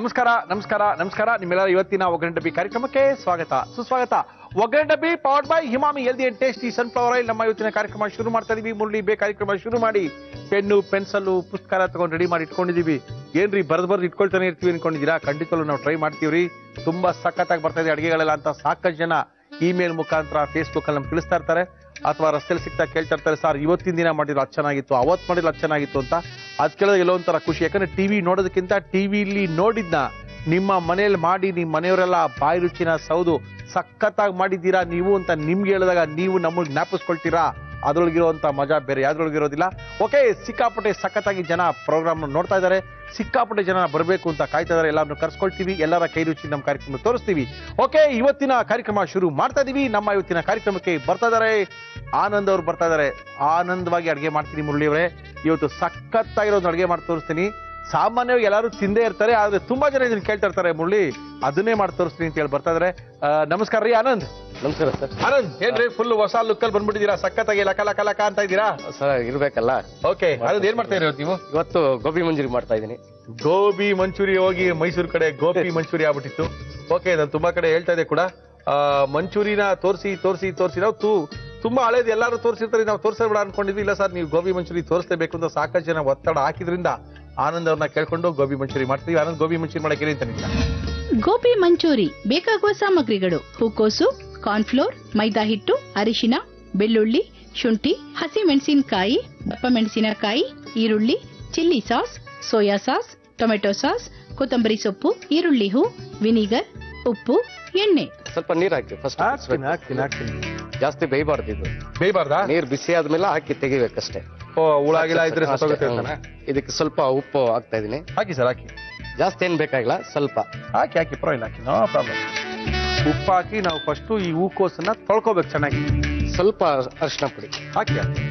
ನಮಸ್ಕಾರ ನಮಸ್ಕಾರ ನಮಸ್ಕಾರ ನಿಮ್ಮೆಲ್ಲರ ಇವತ್ತಿನ ಒಗ್ಗರಣೆ ಡಬ್ಬಿ ಕಾರ್ಯಕ್ರಮಕ್ಕೆ ಸ್ವಾಗತ ಸುಸ್ವಾಗತ ಒಗ್ಗರಣೆ ಡಬ್ಬಿ powered by Himami healthy and tasty sunflower oil ನಮ್ಮ ಇವತ್ತಿನ ಕಾರ್ಯಕ್ರಮ ಶುರು ಮಾಡ್ತಾ ಇದೀವಿ ಮುರಳಿ ಬೇ ಕಾರ್ಯಕ್ರಮ ಶುರು ಮಾಡಿ ಪೆನ್ನು ಪೆನ್ಸಲ್ಲು ಪುಸ್ತಕ ತಗೊಂಡು ರೆಡಿ ಮಾಡಿ ಇಟ್ಕೊಂಡಿದೀವಿ ಏನ್ರಿ ಬರ್ದ್ ಬರ್ದು ಇಟ್ಕೊಳ್ತಾನೆ ಇರ್ತೀವಿ ಅನ್ಕೊಂಡಿದ್ದೀರಾ ಖಂಡಿತವೂ ನಾವು ಟ್ರೈ ಮಾಡ್ತೀವ್ರಿ ತುಂಬಾ ಸಖತ್ತಾಗಿ ಬರ್ತಾ ಇದೆ ಅಡಿಗೆಗಳೆಲ್ಲ ಅಂತ ಸಾಕಷ್ಟು ಜನ ಇಮೇಲ್ ಮುಖಾಂತರ ಫೇಸ್ಬುಕ್ ಅಲ್ಲಿ ನಮ್ಗೆ ತಿಳಿಸ್ತಾ ಇರ್ತಾರೆ ಅಥವಾ ರಸ್ತೆಯಲ್ಲಿ ಸಿಗ್ತಾ ಕೇಳ್ತಾ ಇರ್ತಾರೆ ಸರ್ ಇವತ್ತಿನ ದಿನ ಮಾಡಿದ್ರು ಅದು ಚೆನ್ನಾಗಿತ್ತು ಅವತ್ತು ಮಾಡಿದ್ರು ಅದು ಚೆನ್ನಾಗಿತ್ತು ಅಂತ ಅದ್ ಕೇಳಿದ್ರೆ ಎಲ್ಲೋ ಒಂಥರ ಖುಷಿ ಯಾಕಂದ್ರೆ ಟಿವಿ ನೋಡೋದಕ್ಕಿಂತ ಟಿವಿಲಿ ನೋಡಿದ್ನ ನಿಮ್ಮ ಮನೇಲಿ ಮಾಡಿ ನಿಮ್ಮ ಮನೆಯವರೆಲ್ಲ ಬಾಯಿ ರುಚಿನ ಸೌದು ಸಖತ್ತಾಗಿ ಮಾಡಿದ್ದೀರಾ ನೀವು ಅಂತ ನಿಮ್ಗೆ ಹೇಳಿದಾಗ ನೀವು ನಮ್ಮನ್ನ ಜ್ಞಾಪಿಸ್ಕೊಳ್ತೀರಾ ಅದ್ರೊಳಗಿರುವಂತ ಮಜಾ ಬೇರೆ ಯಾವ್ದ್ರೊಳಗಿರೋದಿಲ್ಲ ಓಕೆ ಸಿಕ್ಕಾಪಟ್ಟೆ ಸಖತ್ತಾಗಿ ಜನ ಪ್ರೋಗ್ರಾಮ್ ನೋಡ್ತಾ ಇದ್ದಾರೆ ಸಿಕ್ಕಾಪಟ್ಟೆ ಜನ ಬರಬೇಕು ಅಂತ ಕಾಯ್ತಾ ಇದಾರೆ ಎಲ್ಲರನ್ನು ಕರ್ಸ್ಕೊಳ್ತೀವಿ ಎಲ್ಲರ ಕೈ ರುಚಿ ನಮ್ಮ ಕಾರ್ಯಕ್ರಮ ತೋರಿಸ್ತೀವಿ ಓಕೆ ಇವತ್ತಿನ ಕಾರ್ಯಕ್ರಮ ಶುರು ಮಾಡ್ತಾ ಇದೀವಿ ನಮ್ಮ ಇವತ್ತಿನ ಕಾರ್ಯಕ್ರಮಕ್ಕೆ ಬರ್ತಾ ಇದಾರೆ ಆನಂದ್ ಅವ್ರು ಬರ್ತಾ ಇದಾರೆ ಆನಂದವಾಗಿ ಅಡುಗೆ ಮಾಡ್ತೀನಿ ಮುರಳಿ ಅವರೇ ಇವತ್ತು ಸಖತ್ತಾಗಿರೋದು ಅಡುಗೆ ಮಾಡಿ ತೋರಿಸ್ತೀನಿ ಸಾಮಾನ್ಯವಾಗಿ ಎಲ್ಲರೂ ತಿಂದೇ ಇರ್ತಾರೆ ಆದ್ರೆ ತುಂಬಾ ಜನ ಇದನ್ನ ಕೇಳ್ತಾ ಇರ್ತಾರೆ ಮುರಳಿ ಅದನ್ನೇ ಮಾಡಿ ತೋರಿಸ್ತೀನಿ ಅಂತ ಹೇಳಿ ಬರ್ತಾ ಇದಾರೆ ಆ, ನಮಸ್ಕಾರ ರೀ ಆನಂದ್ ನಮಸ್ಕಾರ ಸರ್ ಆನಂದ್ ಏನ್ರಿ ಫುಲ್ ಹೊಸ ಲುಕ್ಕಲ್ಲಿ ಬಂದ್ಬಿಟ್ಟಿದ್ದೀರಾ ಸಖತ್ತಾಗಿ ಲಕ ಲಕ ಲಕ ಅಂತ ಇದ್ದೀರಾ ಸರ್ ಇರ್ಬೇಕಲ್ಲ ಓಕೆ ಆನಂದ್ ಏನ್ ಮಾಡ್ತಾ ಇರೋದು ನೀವು ಇವತ್ತು ಗೋಬಿ ಮಂಜೂರಿ ಮಾಡ್ತಾ ಇದ್ದೀನಿ ಗೋಬಿ ಮಂಚೂರಿ ಹೋಗಿ ಮೈಸೂರು ಕಡೆ ಗೋಬಿ ಮಂಚೂರಿ ಆಗ್ಬಿಟ್ಟಿತ್ತು ಓಕೆ ನಾನು ತುಂಬಾ ಕಡೆ ಹೇಳ್ತಾ ಇದ್ದೆ ಕೂಡ ಆ, ಮಂಚೂರಿನ ತೋರಿಸಿ ತೋರಿಸಿ ತೋರಿಸಿ ನಾವು ತೂ ತುಂಬಾ ಹಳೇದು ಎಲ್ಲರೂ ತೋರಿಸಿರ್ತಾರೆ ನಾವು ತೋರಿಸಬೇಡ ಅನ್ಕೊಂಡಿದ್ವಿ ಇಲ್ಲ ಸರ್ ನೀವು ಗೋಬಿ ಮಂಚೂರಿ ತೋರಿಸಲೇಬೇಕು ಅಂತ ಸಾಕಷ್ಟು ಜನ ಒತ್ತಡ ಹಾಕಿದ್ರಿಂದ ಆನಂದ್ ಅವ್ರನ್ನ ಕೇಳ್ಕೊಂಡು ಗೋಬಿ ಮಂಚೂರಿ ಮಾಡ್ತೀವಿ ಆನಂದ್ ಗೋಬಿ ಮಂಚೂರಿ ಮಾಡಕ್ಕೆ ಅಂತ ನಿಲ್ಲ ಗೋಬಿ ಮಂಚೂರಿ ಬೇಕಾಗುವ ಸಾಮಗ್ರಿಗಳು ಹೂಕೋಸು ಕಾರ್ನ್ಫ್ಲೋರ್ ಮೈದಾ ಹಿಟ್ಟು ಅರಿಶಿನ ಬೆಳ್ಳುಳ್ಳಿ ಶುಂಠಿ ಹಸಿ ಮೆಣಸಿನಕಾಯಿ ದಪ್ಪ ಮೆಣಸಿನಕಾಯಿ ಈರುಳ್ಳಿ chilli sauce soya sauce tomato sauce ಕೊತ್ತಂಬರಿ ಸೊಪ್ಪು ಈರುಳ್ಳಿ ಹೂ ವಿನಿಗರ್ ಉಪ್ಪು ಎಣ್ಣೆ ಸ್ವಲ್ಪ ನೀರ್ ಹಾಕಿ ಫಸ್ಟ್ ಹಾಕ್ತೀನಿ ಹಾಕ್ತೀನಿ ಹಾಕ್ತೀನಿ ಜಾಸ್ತಿ ಬೇಯಬಾರ್ದು ಇದು ಬೇಯಬಾರ್ದಾ ನೀರ್ ಬಿಸಿ ಆದ್ಮೇಲೆ ಹಾಕಿ ತೆಗಿಬೇಕಷ್ಟೇ ಓ ಹುಳಾಗಿಲ್ಲ ಇದ್ರೆ ಅಷ್ಟೇ, ಸತ್ತೋಗುತ್ತೆ ಹ್ಮ್. ಅಂತಾನೆ ಇದಕ್ಕೆ ಸ್ವಲ್ಪ ಉಪ್ಪು ಹಾಕ್ತಾ ಇದೀನಿ ಹಾಕಿ ಸರ್ ಹಾಕಿ ಜಾಸ್ತಿ ಏನ್ ಬೇಕಾಗಿಲ್ಲ ಸ್ವಲ್ಪ ಹಾಕಿ ಹಾಕಿ ಪರವಾಗಿಲ್ಲ ಹಾಕಿ ನೋ ಪ್ರಾಬ್ಲಮ್ ಉಪ್ಪು ಹಾಕಿ ನಾವು ಫಸ್ಟು ಈ ಹೂಕೋಸನ್ನ ತೊಳ್ಕೊಬೇಕು ಚೆನ್ನಾಗಿ ಸ್ವಲ್ಪ ಅರಿಶಿನ ಪುಡಿ ಹಾಕಿ ಹಾಕಿ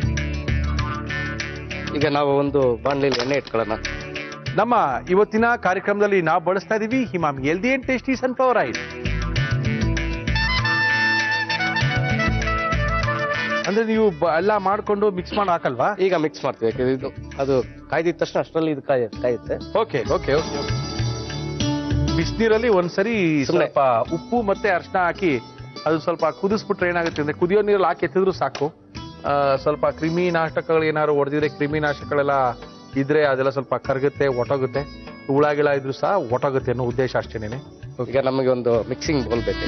ಈಗ ನಾವು ಒಂದು ಬಾಣ್ಲಿಲಿ ಎಣ್ಣೆ ಇಟ್ಕೊಳ್ಳೋಣ ನಮ್ಮ ಇವತ್ತಿನ ಕಾರ್ಯಕ್ರಮದಲ್ಲಿ ನಾವು ಬಳಸ್ತಾ ಇದೀವಿ ಹಿಮಾಮಿ healthy and tasty sunflower oil ಅಂದ್ರೆ ನೀವು ಬ- ಎಲ್ಲ ಮಾಡ್ಕೊಂಡು ಮಿಕ್ಸ್ ಮಾಡಿ ಹಾಕಲ್ವಾ ಈಗ ಮಿಕ್ಸ್ ಮಾಡ್ತೀವಿ ಯಾಕಂದ್ರೆ ಇದು ಅದು ಕಾಯ್ದಿದ ತಕ್ಷಣ ಅಷ್ಟರಲ್ಲಿ ಇದು ಕಾಯ ಕಾಯುತ್ತೆ ಓಕೆ ಓಕೆ ಓಕೆ ಬಿಸಿನೀರಲ್ಲಿ ಒಂದ್ಸರಿ ಸುಮ್ನೆ. ಸ್ವಲ್ಪ ಉಪ್ಪು ಮತ್ತೆ ಅರಿಶಿನ ಹಾಕಿ ಅದು ಸ್ವಲ್ಪ ಕುದಿಸ್ಬಿಟ್ರೆ ಏನಾಗುತ್ತೆ ಅಂದ್ರೆ ಕುದಿಯೋ ನೀರಲ್ಲಿ ಹಾಕಿ ಎತ್ತಿದ್ರು ಸಾಕು ಆ, ಸ್ವಲ್ಪ ಕ್ರಿಮಿ ನಾಶಕಗಳು ಏನಾದ್ರು ಹೊಡೆದಿದ್ರೆ ಕ್ರಿಮಿ ನಾಶಕಗಳೆಲ್ಲ ಇದ್ರೆ ಅದೆಲ್ಲ ಸ್ವಲ್ಪ ಕರಗುತ್ತೆ ಒಟೋಗುತ್ತೆ ಹುಳಗಿಳ ಇದ್ರು ಸಹ ಒಟೋಗುತ್ತೆ ಅನ್ನೋ ಉದ್ದೇಶ ಅಷ್ಟೇನೆ ಈಗ ನಮಗೆ ಒಂದು ಮಿಕ್ಸಿಂಗ್ ಬೌಲ್ ಬೇಕು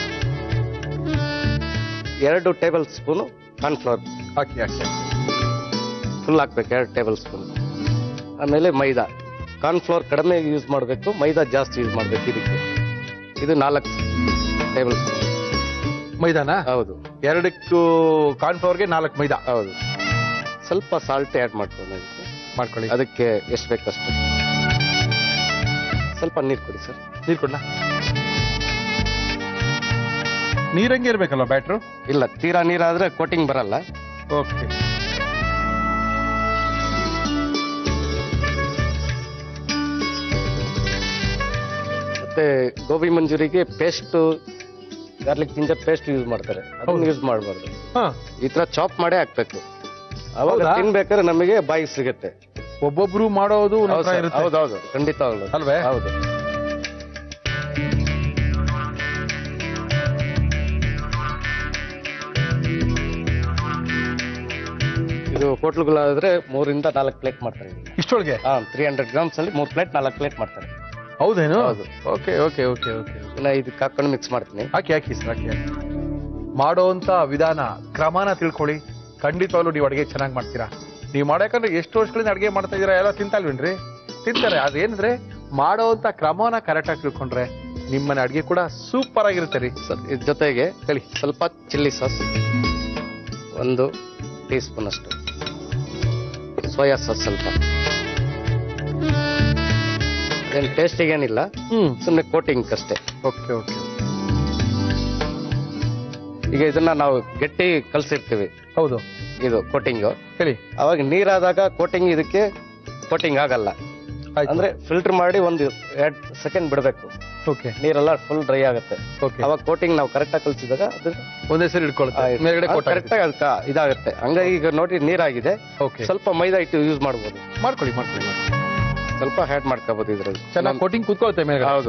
ಎರಡು ಟೇಬಲ್ ಸ್ಪೂನು ಕಾರ್ನ್ಫ್ಲವರ್ ಹಾಕಿ ಹಾಕಿ ಫುಲ್ ಹಾಕ್ಬೇಕು ಎರಡು ಟೇಬಲ್ ಸ್ಪೂನ್ ಆಮೇಲೆ ಮೈದಾ ಕಾರ್ನ್ಫ್ಲೋರ್ ಕಡಿಮೆ ಯೂಸ್ ಮಾಡಬೇಕು ಮೈದಾ ಜಾಸ್ತಿ ಯೂಸ್ ಮಾಡಬೇಕು ಇದಕ್ಕೆ ಇದು ನಾಲ್ಕು ಟೇಬಲ್ ಸ್ಪೂನ್ ಮೈದಾನ ಹೌದು ಎರಡಕ್ಕೂ ಕಾರ್ನ್ಫ್ಲವರ್ಗೆ ನಾಲ್ಕು ಮೈದಾ ಹೌದು ಸ್ವಲ್ಪ ಸಾಲ್ಟ್ ಆ್ಯಡ್ ಮಾಡ್ಕೊಂಡು ಅದಕ್ಕೆ ಮಾಡ್ಕೊಳ್ಳಿ ಅದಕ್ಕೆ ಎಷ್ಟು ಬೇಕಷ್ಟು ಸ್ವಲ್ಪ ನೀರು ಕೊಡಿ ಸರ್ ನೀರ್ ಕೊಡ್ಲಾ ನೀರಂಗೆ ಇರ್ಬೇಕಲ್ವ ಬ್ಯಾಟ್ರು ಇಲ್ಲ ತೀರಾ ನೀರಾದ್ರೆ ಕೋಟಿಂಗ್ ಬರಲ್ಲ ಓಕೆ ಮತ್ತೆ ಗೋಬಿ ಮಂಜೂರಿಗೆ paste garlic ginger paste use ಮಾಡ್ತಾರೆ ಅದನ್ನ ಹೌದು. ಯೂಸ್ ಮಾಡಬಾರ್ದು ಹಾ ಈ ತರ ಚಾಪ್ ಮಾಡೇ ಹಾಕ್ಬೇಕು ಅವಾಗ ಹೌದಾ? ತಿನ್ಬೇಕಾದ್ರೆ ನಮಗೆ ಬಾಯಿ ಸಿಗುತ್ತೆ ಒಬ್ಬೊಬ್ರು ಮಾಡೋದು ಒಂದೊಂದ್ ಹೌದು ಥರ ಸರ್, ಇರುತ್ತೆ ಹೌದೌದು ಖಂಡಿತವಾಗ್ಲು ಅಲ್ವೇ? ಹೌದು ಇದು ಹೋಟ್ಲುಗಳಾದ್ರೆ ಮೂರಿಂದ ನಾಲ್ಕು ಪ್ಲೇಟ್ ಮಾಡ್ತಾರೆ ಇಷ್ಟೊಳಗೆ ಹಾ ತ್ರೀ ಹಂಡ್ರೆಡ್ ಗ್ರಾಮ್ಸ್ ಅಲ್ಲಿ ಮೂರ್ ಪ್ಲೇಟ್ ನಾಲ್ಕು ಪ್ಲೇಟ್ ಮಾಡ್ತಾರೆ ಹೌದೇನು ಹೌದು. ಓಕೆ ಓಕೆ ಓಕೆ ಓಕೆ ಇನ್ನ ಇದಕ್ಕೆ ಹಾಕೊಂಡು ಮಿಕ್ಸ್ ಮಾಡ್ತೀನಿ ಹಾಕಿ ಹಾಕಿ ಸರ್ ಹಾಕಿ ಹಾಕಿ ಮಾಡೋಂತ ವಿಧಾನ ಕ್ರಮನ ತಿಳ್ಕೊಳ್ಳಿ ಖಂಡಿತವಾಗ್ಲೂ ನೀವು ಅಡುಗೆ ಚೆನ್ನಾಗಿ ಮಾಡ್ತೀರಾ ನೀವು ಮಾಡಬೇಕಂದ್ರೆ ಎಷ್ಟು ವರ್ಷಗಳಿಂದ ಅಡುಗೆ ಮಾಡ್ತಾ ಇದೀರಾ ಎಲ್ಲ ತಿಂತಲ್ವೇನ್ರಿ ತಿಂತಾರೆ ಅದೇನಂದ್ರೆ ಮಾಡೋಂತ ಕ್ರಮನ ಕರೆಕ್ಟಾಗಿ ತಿಳ್ಕೊಂಡ್ರೆ ನಿಮ್ಮನೆ ಅಡುಗೆ ಕೂಡ ಸೂಪರ್ ಆಗಿರುತ್ತೆ ರೀ ಸರ್ ಇದ್ರ ಜೊತೆಗೆ ಹೇಳಿ ಸ್ವಲ್ಪ ಚಿಲ್ಲಿ ಸಾಸ್ ಒಂದು ಟೀ ಸ್ಪೂನ್ ಅಷ್ಟು ಸೋಯಾ ಸಾಸ್ ಸ್ವಲ್ಪ ಏನು ಟೇಸ್ಟಿಗೆ ಏನಿಲ್ಲ ಹ್ಮ್ ಸುಮ್ಮನೆ ಕೋಟಿಂಗ್ ಅಷ್ಟೇ ಓಕೆ ಓಕೆ ಈಗ ಇದನ್ನ ನಾವು ಗಟ್ಟಿ ಕಲ್ಸಿರ್ತೀವಿ ಹೌದು ಇದು ಕೋಟಿಂಗು ಹೇಳಿ ಅವಾಗ ನೀರಾದಾಗ ಕೋಟಿಂಗ್ ಇದಕ್ಕೆ ಕೋಟಿಂಗ್ ಆಗಲ್ಲ ಆಯ್ತು. ಅಂದ್ರೆ ಫಿಲ್ಟರ್ ಮಾಡಿ ಒಂದು ಎರಡ್ ಸೆಕೆಂಡ್ ಬಿಡಬೇಕು ಓಕೆ ನೀರೆಲ್ಲ ಫುಲ್ ಡ್ರೈ ಆಗುತ್ತೆ ಓಕೆ ಅವಾಗ ಕೋಟಿಂಗ್ ನಾವು ಕರೆಕ್ಟ್ ಆಗಿ ಕಲ್ಸಿದಾಗ ಅದು ಒಂದೇ ಸರಿ ಇಟ್ಕೊಳುತ್ತೆ ಮೇಲ್ಗಡೆ ಕೋಟ್ ಕರೆಕ್ಟ್ ಆಗಿ ಅದಕ್ಕೆ ಇದಾಗುತ್ತೆ ಹಂಗಾಗಿ ಈಗ ನೋಡಿ ನೀರಾಗಿದೆ ಓಕೆ ಸ್ವಲ್ಪ ಮೈದಾ ಹಿಟ್ಟು ಯೂಸ್ ಮಾಡ್ಬೋದು ಮಾಡ್ಕೊಳ್ಳಿ ಮಾಡ್ಕೊಳ್ಳಿ ಮಾಡ್ಕೊಳ್ಳಿ. ಸ್ವಲ್ಪ ಹ್ಯಾಡ್ ಮಾಡ್ಕೋಬಹುದು ಇದ್ರಲ್ಲಿ ಚೆನ್ನಾಗಿ ಕೋಟಿಂಗ್ ಕುತ್ಕೊಳುತ್ತೆ ಮೇಲೆ ಹೌದು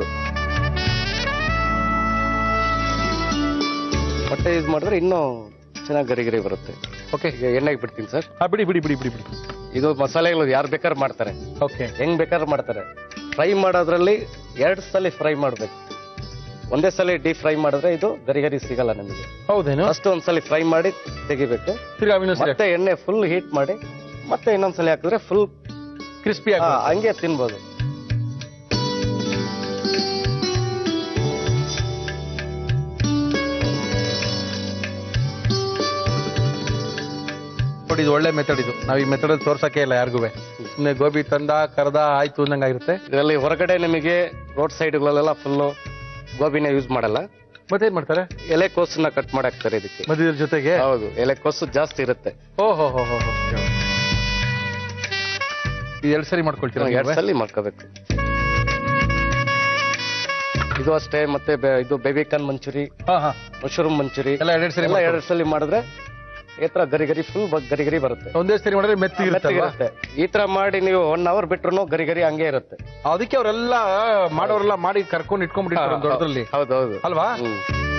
ಮೊಟ್ಟೆ ಯೂಸ್ ಮಾಡಿದ್ರೆ ಇನ್ನೂ ಚೆನ್ನಾಗಿ ಗರಿ ಗರಿ ಬರುತ್ತೆ ಓಕೆ ಈಗ ಎಣ್ಣೆಗೆ ಬಿಡ್ತೀನಿ ಸರ್ ಹಾ ಬಿಡಿ ಬಿಡಿ ಬಿಡಿ ಬಿಡಿ ಬಿಡಿ ಇದು ಮಸಾಲೆಗಳು ಯಾರು ಬೇಕಾದ್ರೂ ಮಾಡ್ತಾರೆ ಓಕೆ ಹೆಂಗ್ ಬೇಕಾದ್ರೂ ಮಾಡ್ತಾರೆ ಫ್ರೈ ಮಾಡೋದ್ರಲ್ಲಿ ಎರಡು ಸಲ ಫ್ರೈ ಮಾಡ್ಬೇಕು ಒಂದೇ ಸಲ ಡೀಪ್ ಫ್ರೈ ಮಾಡಿದ್ರೆ ಇದು ಗರಿ ಗರಿ ಸಿಗಲ್ಲ ನಮಗೆ ಹೌದೇನು ಫಸ್ಟ್ ಒಂದ್ಸಲಿ ಫ್ರೈ ಮಾಡಿ ತೆಗಿಬೇಕು ತಿರ್ಗಾ ಇನ್ನೊಂದ್ ಸರಿ ಮತ್ತೆ ಎಣ್ಣೆ ಫುಲ್ ಹೀಟ್ ಮಾಡಿ ಮತ್ತೆ ಇನ್ನೊಂದ್ಸಲಿ ಹಾಕಿದ್ರೆ ಫುಲ್ ಕ್ರಿಸ್ಪಿ ಆಗಿ ಹಂಗೆ ತಿನ್ಬೋದು ನೋಡಿ ಇದು ಒಳ್ಳೆ ಮೆಥಡ್ ಇದು ನಾವ್ ಈ ಮೆಥಡ್ ತೋರ್ಸಕ್ಕೆ ಇಲ್ಲ ಯಾರಿಗೂ ಸುಮ್ಮನೆ ಗೋಬಿ ತಂದ ಕರ್ದ ಆಯ್ತು ಅಂದಂಗಾಗಿರುತ್ತೆ ಇದರಲ್ಲಿ ಹೊರಗಡೆ ನಿಮಗೆ ರೋಡ್ ಸೈಡ್ಗಳಲ್ಲೆಲ್ಲ ಫುಲ್ಲು ಗೋಬಿನ ಯೂಸ್ ಮಾಡಲ್ಲ ಮತ್ತೇನ್ ಮಾಡ್ತಾರೆ ಎಲೆಕೋಸನ್ನ ಕಟ್ ಮಾಡಿ ಹಾಕ್ತಾರೆ ಇದಕ್ಕೆ ಮಧ್ಯದ ಜೊತೆಗೆ ಹೌದು ಎಲೆಕೋಸು ಜಾಸ್ತಿ ಇರುತ್ತೆ ಓ ಹೋ ಹೋ ಹೋ ಹೋ. ಇದು ಎರಡು ಸರಿ ಮಾಡ್ಕೊಳ್ತೀರಾ ಎರಡು ನೀವು? ಸಲ ಮಾಡ್ಕೋಬೇಕು ಇದು ಅಷ್ಟೇ ಮತ್ತೆ ಬೆ- ಇದು ಬೇಬಿಕಾನ್ ಮಂಚೂರಿ ಹಾ ಹಾ ಮಶ್ರೂಮ್ ಮಂಚೂರಿ ಎಲ್ಲ ಎರಡೆರಡು ಸರಿ ಎಲ್ಲ ಮಾಡ್ಕೊಳ್ಳಿ. ಎರಡು ಸಲ ಮಾಡಿದ್ರೆ ಈ ತರ ಗರಿ ಗರಿ ಫುಲ್ ಗರಿ ಗರಿ ಬರುತ್ತೆ ಒಂದೇ ಸರಿ ಮಾಡಿದ್ರೆ ಮೆತ್ತಿಗಿರುತ್ತಲ್ವಾ ಮೆತ್ತಗಿರುತ್ತೆ ಈ ತರ ಮಾಡಿ ನೀವು ಒನ್ ಅವರ್ ಬಿಟ್ರು ಗರಿ ಗರಿ ಹಂಗೆ ಇರುತ್ತೆ ಅದಕ್ಕೆ ಅವರೆಲ್ಲ ಮಾಡೋರೆಲ್ಲ ಮಾಡಿ ಕರ್ಕೊಂಡು ಇಟ್ಕೊಂಡ್ಬಿಟ್ಟಿರ್ತಾರೆ ಒಂದ್ ದೊಡ್ಡದ್ರಲ್ಲಿ ಹೌದೌದು ಅಲ್ವಾ ಹ್ಮ್.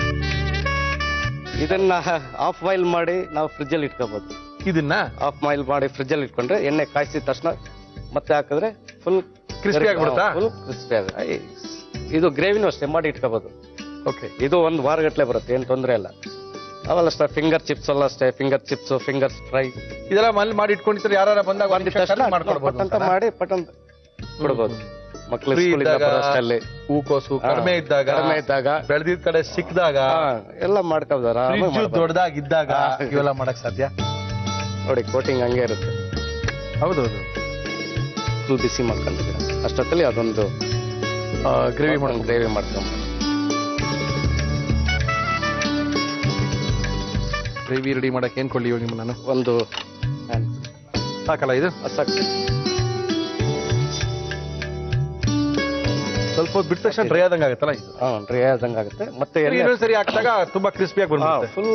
ಇದನ್ನ ಆಫ್ ಬಾಯ್ಲ್ ಮಾಡಿ ನಾವು ಫ್ರಿಜ್ ಅಲ್ಲಿ ಇಟ್ಕೋಬಹುದು ಇದನ್ನ ಆಫ್ ಬಾಯ್ಲ್ ಮಾಡಿ ಫ್ರಿಜ್ ಅಲ್ಲಿ ಇಟ್ಕೊಂಡ್ರೆ ಎಣ್ಣೆ ಕಾಯಿಸಿದ ತಕ್ಷಣ ಮತ್ತೆ ಹಾಕಿದ್ರೆ ಫುಲ್ Crispy ಆಗ್ಬಿಡುತ್ತಾ? ಫುಲ್ ಕ್ರಿಸ್ಪಿ ಆಗುತ್ತೆ ಇದು ಗ್ರೇವಿನೂ ಅಷ್ಟೇ ಮಾಡಿ ಇಟ್ಕೋಬಹುದು ಓಕೆ ಇದು ಒಂದು ವಾರಗಟ್ಲೆ ಬರುತ್ತೆ ಏನ್ ತೊಂದ್ರೆ ಇಲ್ಲ ಅವೆಲ್ಲ ಅಷ್ಟೇ ಫಿಂಗರ್ ಚಿಪ್ಸ್ ಎಲ್ಲ ಅಷ್ಟೇ ಫಿಂಗರ್ ಚಿಪ್ಸ್ ಫಿಂಗರ್ ಫ್ರೈ ಇದೆಲ್ಲ ಮನೇಲಿ ಮಾಡಿ ಇಟ್ಕೊಂಡಿರ್ತಾರೆ ಯಾರು ಬಂದಾಗ ಒಂದ್ ನಿಮಿಷ ತಕ್ಷಣ ಮಾಡ್ಕೊಡ್ಬೋದು ಪಟ್ ಅಂತ ಮಾಡಿ ಪಟ್ ಅಂತ ಕೊಡ್ಬೋದು ಮಕ್ಳು Free ಸ್ಕೂಲಿಂದ ಇದ್ದಾಗ, ಬರೋಷ್ಟಲ್ಲಿ ಹೂಕೋಸು ಹಾ, ಕಡಿಮೆ ಇದ್ದಾಗ ಕಡಿಮೆ ಇದ್ದಾಗ ಬೆಳೆದಿದ್ ಕಡೆ ಸಿಕ್ಕಿದಾಗ ಹಾ, ಎಲ್ಲ ಮಾಡ್ಕೋಬೋದು ಆರಾಮಾಗಿ ಫ್ರಿಜ್ ಮಾಡ್ಬೋದು. ದೊಡ್ಡದಾಗಿ ಇದ್ದಾಗ ಹಾ. ಇವೆಲ್ಲ ಮಾಡಕ್ ಸಾಧ್ಯ ನೋಡಿ ಕೋಟಿಂಗ್ ಹಂಗೆ ಇರುತ್ತೆ ಹೌದೌದು ಫುಲ್ ಬಿಸಿ ಮಾಡ್ಕೊಂಡಿದ್ದೀರ ಅಷ್ಟೊತ್ತಲ್ಲಿ ಅದೊಂದು ಗ್ರೇವಿ ಮಾಡ್ಕೊಂಡು ಗ್ರೇವಿ ಮಾಡ್ಕೊಂಡು ಗ್ರೇವಿ ರೆಡಿ ಮಾಡಕ್ ಏನ್ ಕೊಡ್ಲಿ ಇವಾಗ ನಿಮ್ಮ ನಾನು ಒಂದು ಸಾಕಲ್ಲ ಇದು ಸಾಕು ಸ್ವಲ್ಪ ಹೊತ್ತು ಬಿಟ್ಟ ತಕ್ಷಣ ಡ್ರೈ ಆದಂಗ ಆಗತ್ತಲ್ಲ ಇದು ಹಾ ಡ್ರೈ ಆದಂಗೆ ಆಗುತ್ತೆ ಮತ್ತೆ ಎಣ್ಣೆ ಇನ್ನೊಂದ್ ಸರಿ ಹಾಕಿದಾಗ ತುಂಬಾ ಕ್ರಿಸ್ಪಿಯಾಗಿ ಬಂದ್ಬಿಡುತ್ತೆ ಫುಲ್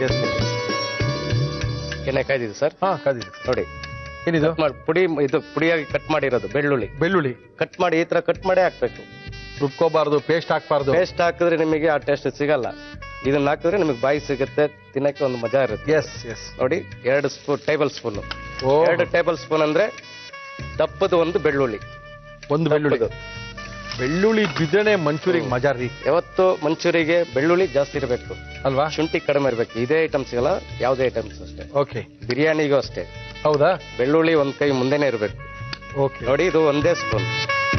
ಎಣ್ಣೆ ಕಾಯ್ದಿದೆ ಸರ್ ಹಾ ಕಾದಿದೆ ನೋಡಿ ಏನಿದು ಮಾಡಿ ಪುಡಿ ಇದು ಪುಡಿಯಾಗಿ ಕಟ್ ಮಾಡಿರೋದು ಬೆಳ್ಳುಳ್ಳಿ ಬೆಳ್ಳುಳ್ಳಿ ಕಟ್ ಮಾಡಿ ಈ ತರ ಕಟ್ ಮಾಡಿ ಹಾಕ್ಬೇಕು ರುಬ್ಕೋಬಾರ್ದು ಪೇಸ್ಟ್ ಹಾಕ್ಬಾರ್ದು ಪೇಸ್ಟ್ ಹಾಕಿದ್ರೆ ನಿಮಗೆ ಆ ಟೇಸ್ಟ್ ಸಿಗಲ್ಲ ಇದನ್ನ ಹಾಕಿದ್ರೆ ನಿಮಗೆ ಬಾಯಿ ಸಿಗುತ್ತೆ ತಿನ್ನಕ್ಕೆ ಒಂದು ಮಜಾ ಇರುತ್ತೆ ಎಸ್ ಎಸ್ ನೋಡಿ ಎರಡು ಸ್ಪೂನ್ ಟೇಬಲ್ ಸ್ಪೂನ್ ಓ ಎರಡು ಟೇಬಲ್ ಸ್ಪೂನ್ ಅಂದ್ರೆ ದಪ್ಪದ ಒಂದು ಬೆಳ್ಳುಳ್ಳಿ ಒಂದು ಬೆಳ್ಳುಳ್ಳಿ ದಪ್ಪದು. ಬೆಳ್ಳುಳ್ಳಿ ಬಿದ್ದನೆ ಮಂಚೂರಿಗೆ ಮಜಾ ರೀ ಯಾವತ್ತು ಮಂಚೂರಿಗೆ ಬೆಳ್ಳುಳ್ಳಿ ಜಾಸ್ತಿ ಇರಬೇಕು ಅಲ್ವಾ ಶುಂಠಿ ಕಡಿಮೆ ಇರಬೇಕು ಇದೇ ಐಟಮ್ಸ್ ಸಿಗಲ್ಲ ಯಾವುದೇ ಐಟಮ್ಸ್ ಅಷ್ಟೇ ಓಕೆ ಬಿರಿಯಾನಿಗೂ ಅಷ್ಟೇ ಹೌದಾ ಬೆಳ್ಳುಳ್ಳಿ ಒಂದ್ ಕೈ ಮುಂದೆನೆ ಇರಬೇಕು ಓಕೆ ನೋಡಿ ಇದು ಒಂದೇ ಸ್ಪೂನ್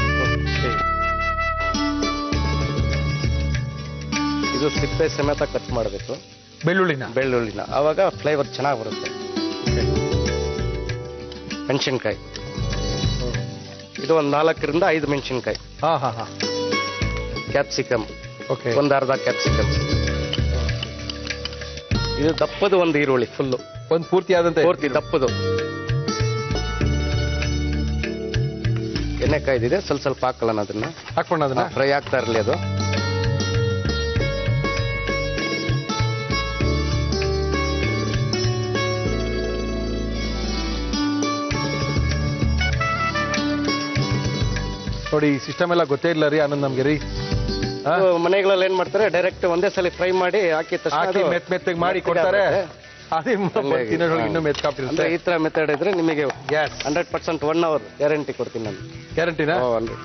ಇದು ಸಿಪ್ಪೆ ಸಮೇತ ಕಟ್ ಮಾಡಬೇಕು ಬೆಳ್ಳುಳ್ಳಿನ ಬೆಳ್ಳುಳ್ಳಿನ ಆವಾಗ ಫ್ಲೇವರ್ ಚೆನ್ನಾಗಿ ಬರುತ್ತೆ ಮೆಣಸಿನ್ಕಾಯಿ ಇದು ಒಂದು ನಾಲ್ಕರಿಂದ ಐದು ಮೆಣಸಿನ್ಕಾಯಿ ಹಾ ಹಾ ಹಾ ಕ್ಯಾಪ್ಸಿಕಮ್ ಓಕೆ ಒಂದು ಅರ್ಧ ಕ್ಯಾಪ್ಸಿಕಮ್ ಇದು ದಪ್ಪದು ಒಂದು ಈರುಳ್ಳಿ ಫುಲ್ಲು ಒಂದ್ ಪೂರ್ತಿ ಆದಂತೆ ಪೂರ್ತಿ ದಪ್ಪದು ಎಣ್ಣೆ ಕಾಯ್ದಿದೆ ಸ್ವಲ್ಪ ಸ್ವಲ್ಪ ಹಾಕೊಳ್ಳೋಣ ಅದನ್ನ ಹಾಕೊಂಡ ಅದನ್ನ ಫ್ರೈ ಆಗ್ತಾ ಇರಲಿ ಅದು ನೋಡಿ ಈ ಸಿಸ್ಟಮ್ ಎಲ್ಲ ಗೊತ್ತೇ ಇಲ್ಲ ರೀ ಆನಂದ್ ನಮ್ಗೆ ರೀ ಹಾ? ಇದು ಮನೆಗಳಲ್ಲಿ ಏನ್ ಮಾಡ್ತಾರೆ ಡೈರೆಕ್ಟ್ ಒಂದೇ ಸಲ ಫ್ರೈ ಮಾಡಿ ಹಾಕಿದ ತಕ್ಷಣ ಹಾಕಿ ಅದು ಮೆತ್ ಮೆತ್ತಗೆ ಮಾಡಿ ಮೆತ್ತಗೆ ಕೊಡ್ತಾರೆ ಆಗುತ್ತೆ. ಅದೇ ಹಂಗಾಗಿ, ತಿನ್ನೋದ್ರೊಳಗೆ ಹಾ. ಇನ್ನೂ ಮೆತ್ಕಾಪಿರುತ್ತೆ ಅಂದ್ರೆ ಈ ತರ ಮೆಥಡ್ ಇದ್ರೆ ನಿಮಗೆ yes hundred percent one hour guarantee ಕೊಡ್ತೀನಿ ನಾನು ಗ್ಯಾರಂಟಿನ ಓ, ಹಂಡ್ರೆಡ್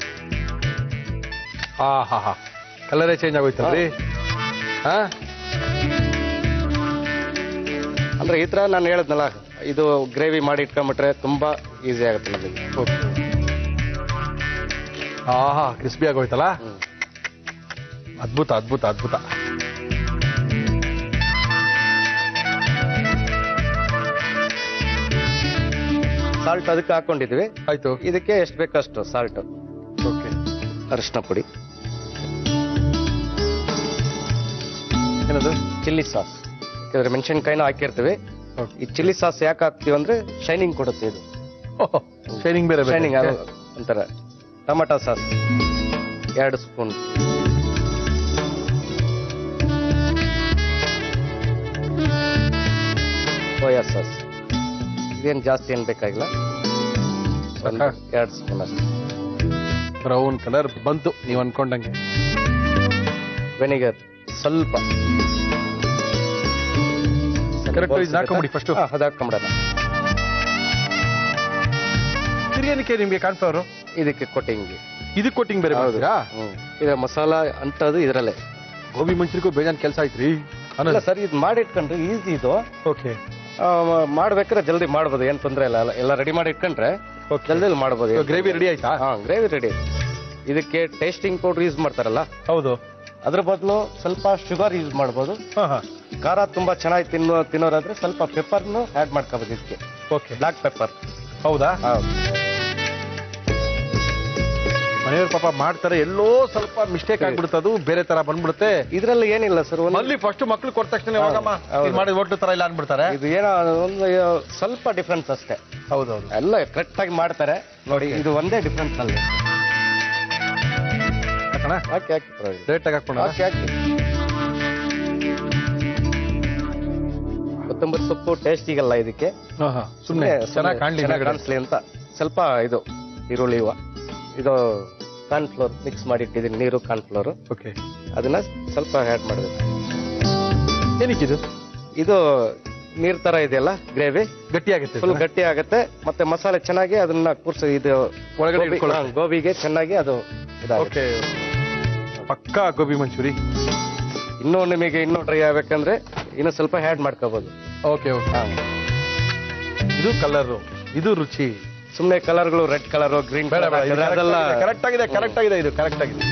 ಹಾ ಹಾ ಹಾ ಕಲರೇ ಚೇಂಜ್ ಆಗೋಯ್ತಲ್ರಿ ಹಾ ಅಂದ್ರೆ ಈ ತರ ನಾನು ಹೇಳಿದ್ನಲ್ಲ ಇದು ಗ್ರೇವಿ ಮಾಡಿ ಇಟ್ಕೊಂಡ್ಬಿಟ್ರೆ ತುಂಬಾ ಈಸಿ ಆಗುತ್ತೆ ನಮಗೆ ಓಕೆ ಆಹಾ ಕ್ರಿಸ್ಪಿ ಆಗೋಯ್ತಲ್ಲ ಹ್ಮ್. ಅದ್ಭುತ ಅದ್ಭುತ ಅದ್ಭುತ ಸಾಲ್ಟ್ ಅದಕ್ಕೆ ಹಾಕೊಂಡಿದ್ವಿ ಆಯ್ತು ಇದಕ್ಕೆ ಎಷ್ಟು ಬೇಕಷ್ಟು ಸಾಲ್ಟ್ ಓಕೆ ಅರಿಶಿನ ಪುಡಿ ಏನದು ಚಿಲ್ಲಿ ಸಾಸ್ ಯಾಕಂದ್ರೆ ಮೆಣಸಿನ್ಕಾಯಿನೂ ಹಾಕಿರ್ತೀವಿ ಓಕೆ ಈ ಚಿಲ್ಲಿ ಸಾಸ್ ಯಾಕೆ ಹಾಕ್ತೀವಿ ಅಂದ್ರೆ ಶೈನಿಂಗ್ ಕೊಡುತ್ತೆ ಇದು ಶೈನಿಂಗ್ ಬೇರೆ ಬೇರೆ ಶೈನಿಂಗ್ ಅದು ಒಂಥರ ಟೊಮೆಟೊ ಸಾಸ್ ಎರಡು ಸ್ಪೂನ್ ಸೋಯಾ ಸಾಸ್ ಇದೇನು ಜಾಸ್ತಿ ಏನು ಬೇಕಾಗಿಲ್ಲ ಸಾಕಾ? ಎರಡು ಸ್ಪೂನ್ ಅಷ್ಟೇ ಬ್ರೌನ್ ಕಲರ್ ಬಂತು ನೀವು ಅನ್ಕೊಂಡಂಗೆ ವೆನಿಗರ್ ಸ್ವಲ್ಪ Correct, ಇದನ್ನ ಹಾಕೊಂಬಿಡಿ first. ಹಾ, ಅದು ಹಾಕೊಂಬಿಡೋಣ ಬಿರಿಯಾನಿಗೆ ನಿಮ್ಗೆ ಕಾನ್ಫ್ಲವರ್ ಇದಕ್ಕೆ ಕೊಟ್ಟಿಂಗ್ ಇದಕ್ಕೆ ಕೊಟ್ಟಿಂಗ್ ಬೇರೆ ಮಾಡ್ತೀರಾ ಹ್ಮ್ ಇದು ಮಸಾಲ ಅಂಟದು ಇದರಲ್ಲೇ ಗೋಬಿ ಮಂಚೂರಿಗೂ ಬೇಜಾನ್ ಕೆಲಸ ಐತ್ರಿ ಅಲ್ಲ ಸರ್ ಇದು ಮಾಡಿಟ್ಕೊಂಡ್ರೆ ಈಸಿ ಇದು ಓಕೆ ಆ, ಮ- ಮಾಡ್ಬೇಕಾದ್ರೆ ಜಲ್ದಿ ಮಾಡ್ಬೋದು ಏನ್ ತೊಂದ್ರೆ ಇಲ್ಲ ಎಲ್ಲ- ಎಲ್ಲ ರೆಡಿ ಮಾಡಿ ಇಟ್ಕೊಂಡ್ರೆ ಜಲ್ದಿ ಮಾಡ್ಬೋದು ಗ್ರೇವಿ ರೆಡಿ ಆಯ್ತಾ ಹಾ ಗ್ರೇವಿ ರೆಡಿ ಇದಕ್ಕೆ ಟೇಸ್ಟಿಂಗ್ ಪೌಡರ್ ಯೂಸ್ ಮಾಡ್ತಾರಲ್ಲ ಹೌದು ಅದ್ರ ಬದಲು ಸ್ವಲ್ಪ ಶುಗರ್ ಯೂಸ್ ಮಾಡ್ಬೋದು ಹಾ ಹಾ ಖಾರ ತುಂಬಾ ಚೆನ್ನಾಗಿ ತಿನ್ನೋ ತಿನ್ನೋರಾದ್ರೆ ಸ್ವಲ್ಪ ಪೆಪ್ಪರ್ನು ಆಡ್ ಮಾಡ್ಕೋಬೋದು ಇದಕ್ಕೆ ಓಕೆ ಬ್ಲಾಕ್ ಪೆಪ್ಪರ್ ಹೌದಾ ಮನೆಯವ್ರ ಪಾಪ ಮಾಡ್ತಾರೆ ಎಲ್ಲೋ ಸ್ವಲ್ಪ ಮಿಸ್ಟೇಕ್ ಆಗ್ಬಿಡುತ್ತೆ ಅದು ಬೇರೆ ತರ ಬಂದ್ಬಿಡುತ್ತೆ ಇದ್ರಲ್ಲಿ ಏನಿಲ್ಲ ಸರ್ ಒಂದು ಅಲ್ಲಿ ಫಸ್ಟ್ ಮಕ್ಳು ಕೊಟ್ಟ ತಕ್ಷಣ ಹೋಗಮ್ಮ ಹೌದು. ಇದು ಮಾಡಿದ ಹೋಟ್ಲು ತರ ಇಲ್ಲ ಅನ್ಬಿಡ್ತಾರೆ ಇದು ಏನೋ ಒಂದು ಸ್ವಲ್ಪ ಡಿಫ್ರೆನ್ಸ್ ಅಷ್ಟೇ ಹೌದೌದು ಎಲ್ಲ ಕರೆಕ್ಟ್ ಆಗಿ ಮಾಡ್ತಾರೆ ನೋಡಿ ಇದು ಒಂದೇ ಡಿಫ್ರೆನ್ಸ್ ಅಲ್ಲಿ ಹಾಕೋಣ ಹಾಕಿ ಹಾಕಿ ಪರವಾಗಿಲ್ಲ. ರೇಟ್ ಆಗಿ ಹಾಕೋಣ ಹಾಕಿ ಹಾಕಿ ಕೊತ್ತಂಬರಿ ಸೊಪ್ಪು ಟೇಸ್ಟ್ ಈಗಲ್ಲ ಇದಕ್ಕೆ ಸುಮ್ಮನೆ ಚೆನ್ನಾಗಿ ಕಾಣ್ಲಿ ಚೆನ್ನಾಗಿ ಮೇಲ್ಗಡೆ. ಕಾಣಿಸ್ಲಿ ಅಂತ ಸ್ವಲ್ಪ ಇದು ಈರುಳ್ಳಿ ಹೂವ ಇದು ಕಾರ್ನ್ಫ್ಲೋರ್ ಮಿಕ್ಸ್ ಮಾಡಿ ಇಟ್ಟಿದ್ದೀನಿ ನೀರು ಕಾರ್ನ್ಫ್ಲೋರ್ ಓಕೆ ಅದನ್ನ ಸ್ವಲ್ಪ ಆ್ಯಡ್ ಮಾಡಬೇಕು ಏನಕ್ಕಿದು ಇದು ನೀರ್ ತರ ಇದೆಯಲ್ಲ ಗ್ರೇವಿ ಗಟ್ಟಿ ಆಗುತ್ತೆ ಫುಲ್ ಗಟ್ಟಿ ಆಗುತ್ತೆ ಮತ್ತೆ ಮಸಾಲೆ ಚೆನ್ನಾಗಿ ಅದನ್ನ ಕೂರ್ಸಿ ಇದು ಒಳಗಡೆ ಗೋಬಿ- ಇಟ್ಕೊಳ್ಳೋಕೆ. ಹಾ, ಗೋಬಿಗೆ ಚೆನ್ನಾಗಿ ಅದು ಇದಾಗುತ್ತೆ ಓಕೆ ಪಕ್ಕಾ ಗೋಬಿ ಮಂಚೂರಿ ಇನ್ನೂ ನಿಮಗೆ ಇನ್ನೂ ಡ್ರೈ ಆಗ್ಬೇಕಂದ್ರೆ ಇನ್ನು ಸ್ವಲ್ಪ ಹ್ಯಾಡ್ ಮಾಡ್ಕೋಬಹುದು ಓಕೆ ಓಕೆ ಇದು ಕಲರ್ ಇದು ರುಚಿ ಸುಮ್ನೆ ಕಲರ್ಗಳು ರೆಡ್ ಕಲರ್ ಗ್ರೀನ್ ಬೇಡ ಬೇಡ ಇದು ಕಲರ್ ಅದೆಲ್ಲ ಕರೆಕ್ಟ್ ಆಗಿದೆ ಕರೆಕ್ಟ್ ಆಗಿದೆ ಇದು ಕರೆಕ್ಟ್ ಆಗಿದೆ